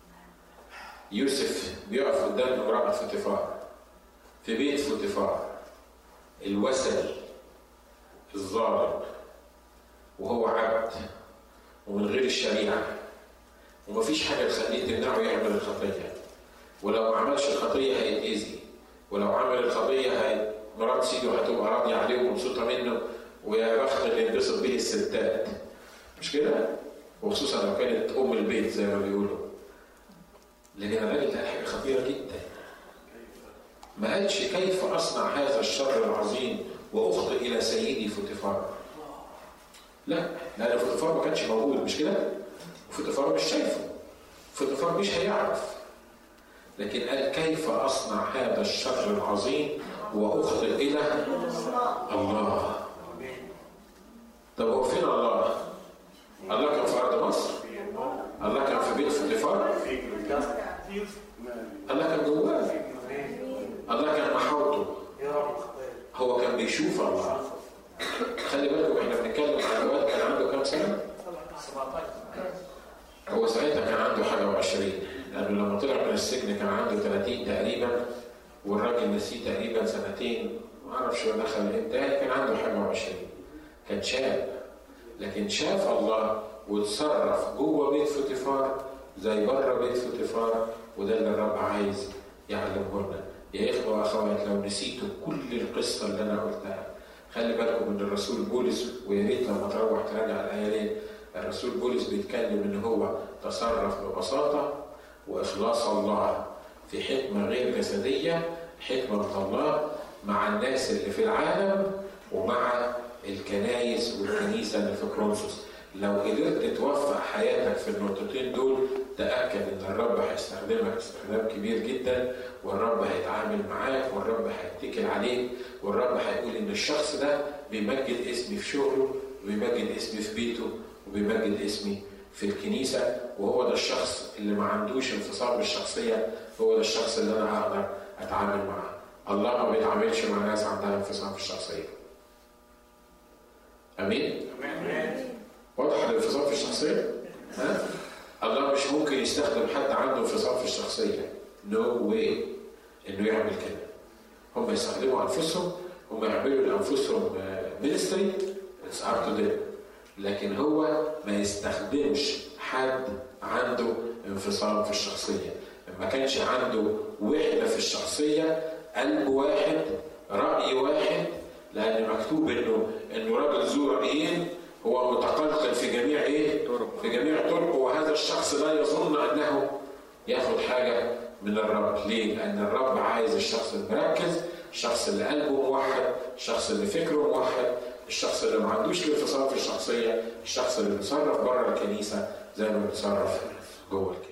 يوسف بيقف قدام امرأة فوتيفار في بيت فوتيفار الوثني الظالم وهو عبد ومن غير الشريعة ومفيش حاجة تخليه تمنعه يعمل الخطية ولو ما عملش الخطية هيتأذي ولو عمل الخطية هي مرات سيده هتبقى راضية عليه ومبسوطة منه ويا بخت اللي ينبسط به الستات مش كده؟ وخصوصا لو كانت ام البيت زي ما بيقولوا لكن الراجل قال حاجه خطيره جدا ما قالش كيف اصنع هذا الشر العظيم واخطئ الى سيدي فوتيفار لا لان فوتيفار ما كانش موجود مش كده فوتيفار مش شايفه فوتيفار مش هيعرف لكن قال كيف اصنع هذا الشر العظيم واخطئ الى الله طب هو فين الله الله كان في ارض مصر الله كان في بيت فوتيفار الله كان جواه الله كان محاوطه هو كان بيشوف الله خلي بالكم احنا بنتكلم عن الواد كان عنده كام سنه؟ هو ساعتها كان عنده حاجه و20 لانه لما طلع من السجن كان عنده 30 تقريبا والراجل نسيه تقريبا سنتين ما اعرفش هو دخل امتى كان عنده حاجه و20 كان شاب لكن شاف الله وتصرف جوه بيت فوتيفار زي بره بيت فوتيفار وده اللي الرب عايز يعلمه لنا يا اخوه واخوات لو نسيتوا كل القصه اللي انا قلتها خلي بالكم ان الرسول بولس ويا ريت لما تروح تراجع الايه دي الرسول بولس بيتكلم ان هو تصرف ببساطه واخلاص الله في حكمه غير جسديه حكمه الله مع الناس اللي في العالم ومع الكنايس والكنيسه اللي في كرونسوس لو قدرت توفق حياتك في النقطتين دول تاكد ان الرب هيستخدمك استخدام كبير جدا والرب هيتعامل معاك والرب هيتكل عليك والرب هيقول ان الشخص ده بيمجد اسمي في شغله وبيمجد اسمي في بيته وبيمجد اسمي في الكنيسه وهو ده الشخص اللي ما عندوش انفصام بالشخصيه هو ده الشخص اللي انا هقدر اتعامل معاه الله ما بيتعاملش مع ناس عندها انفصام في الشخصيه امين؟ واضح الانفصام في الشخصيه؟ ها؟ الله مش ممكن يستخدم حد عنده انفصام في الشخصيه نو no واي انه يعمل كده هم يستخدموا انفسهم هم يعملوا لانفسهم مينستري اتس اب تو لكن هو ما يستخدمش حد عنده انفصام في الشخصيه ما كانش عنده وحده في الشخصيه قلب واحد راي واحد لان مكتوب انه انه راجل ذو رايين هو متقلقل في جميع ايه؟ في جميع طرقه وهذا الشخص لا يظن انه ياخذ حاجه من الرب، ليه؟ لان الرب عايز الشخص المركز، الشخص اللي قلبه موحد، الشخص اللي فكره موحد، الشخص اللي ما عندوش انفصام في الشخصيه، الشخص اللي بيتصرف بره الكنيسه زي ما بيتصرف جوه الكنيسه.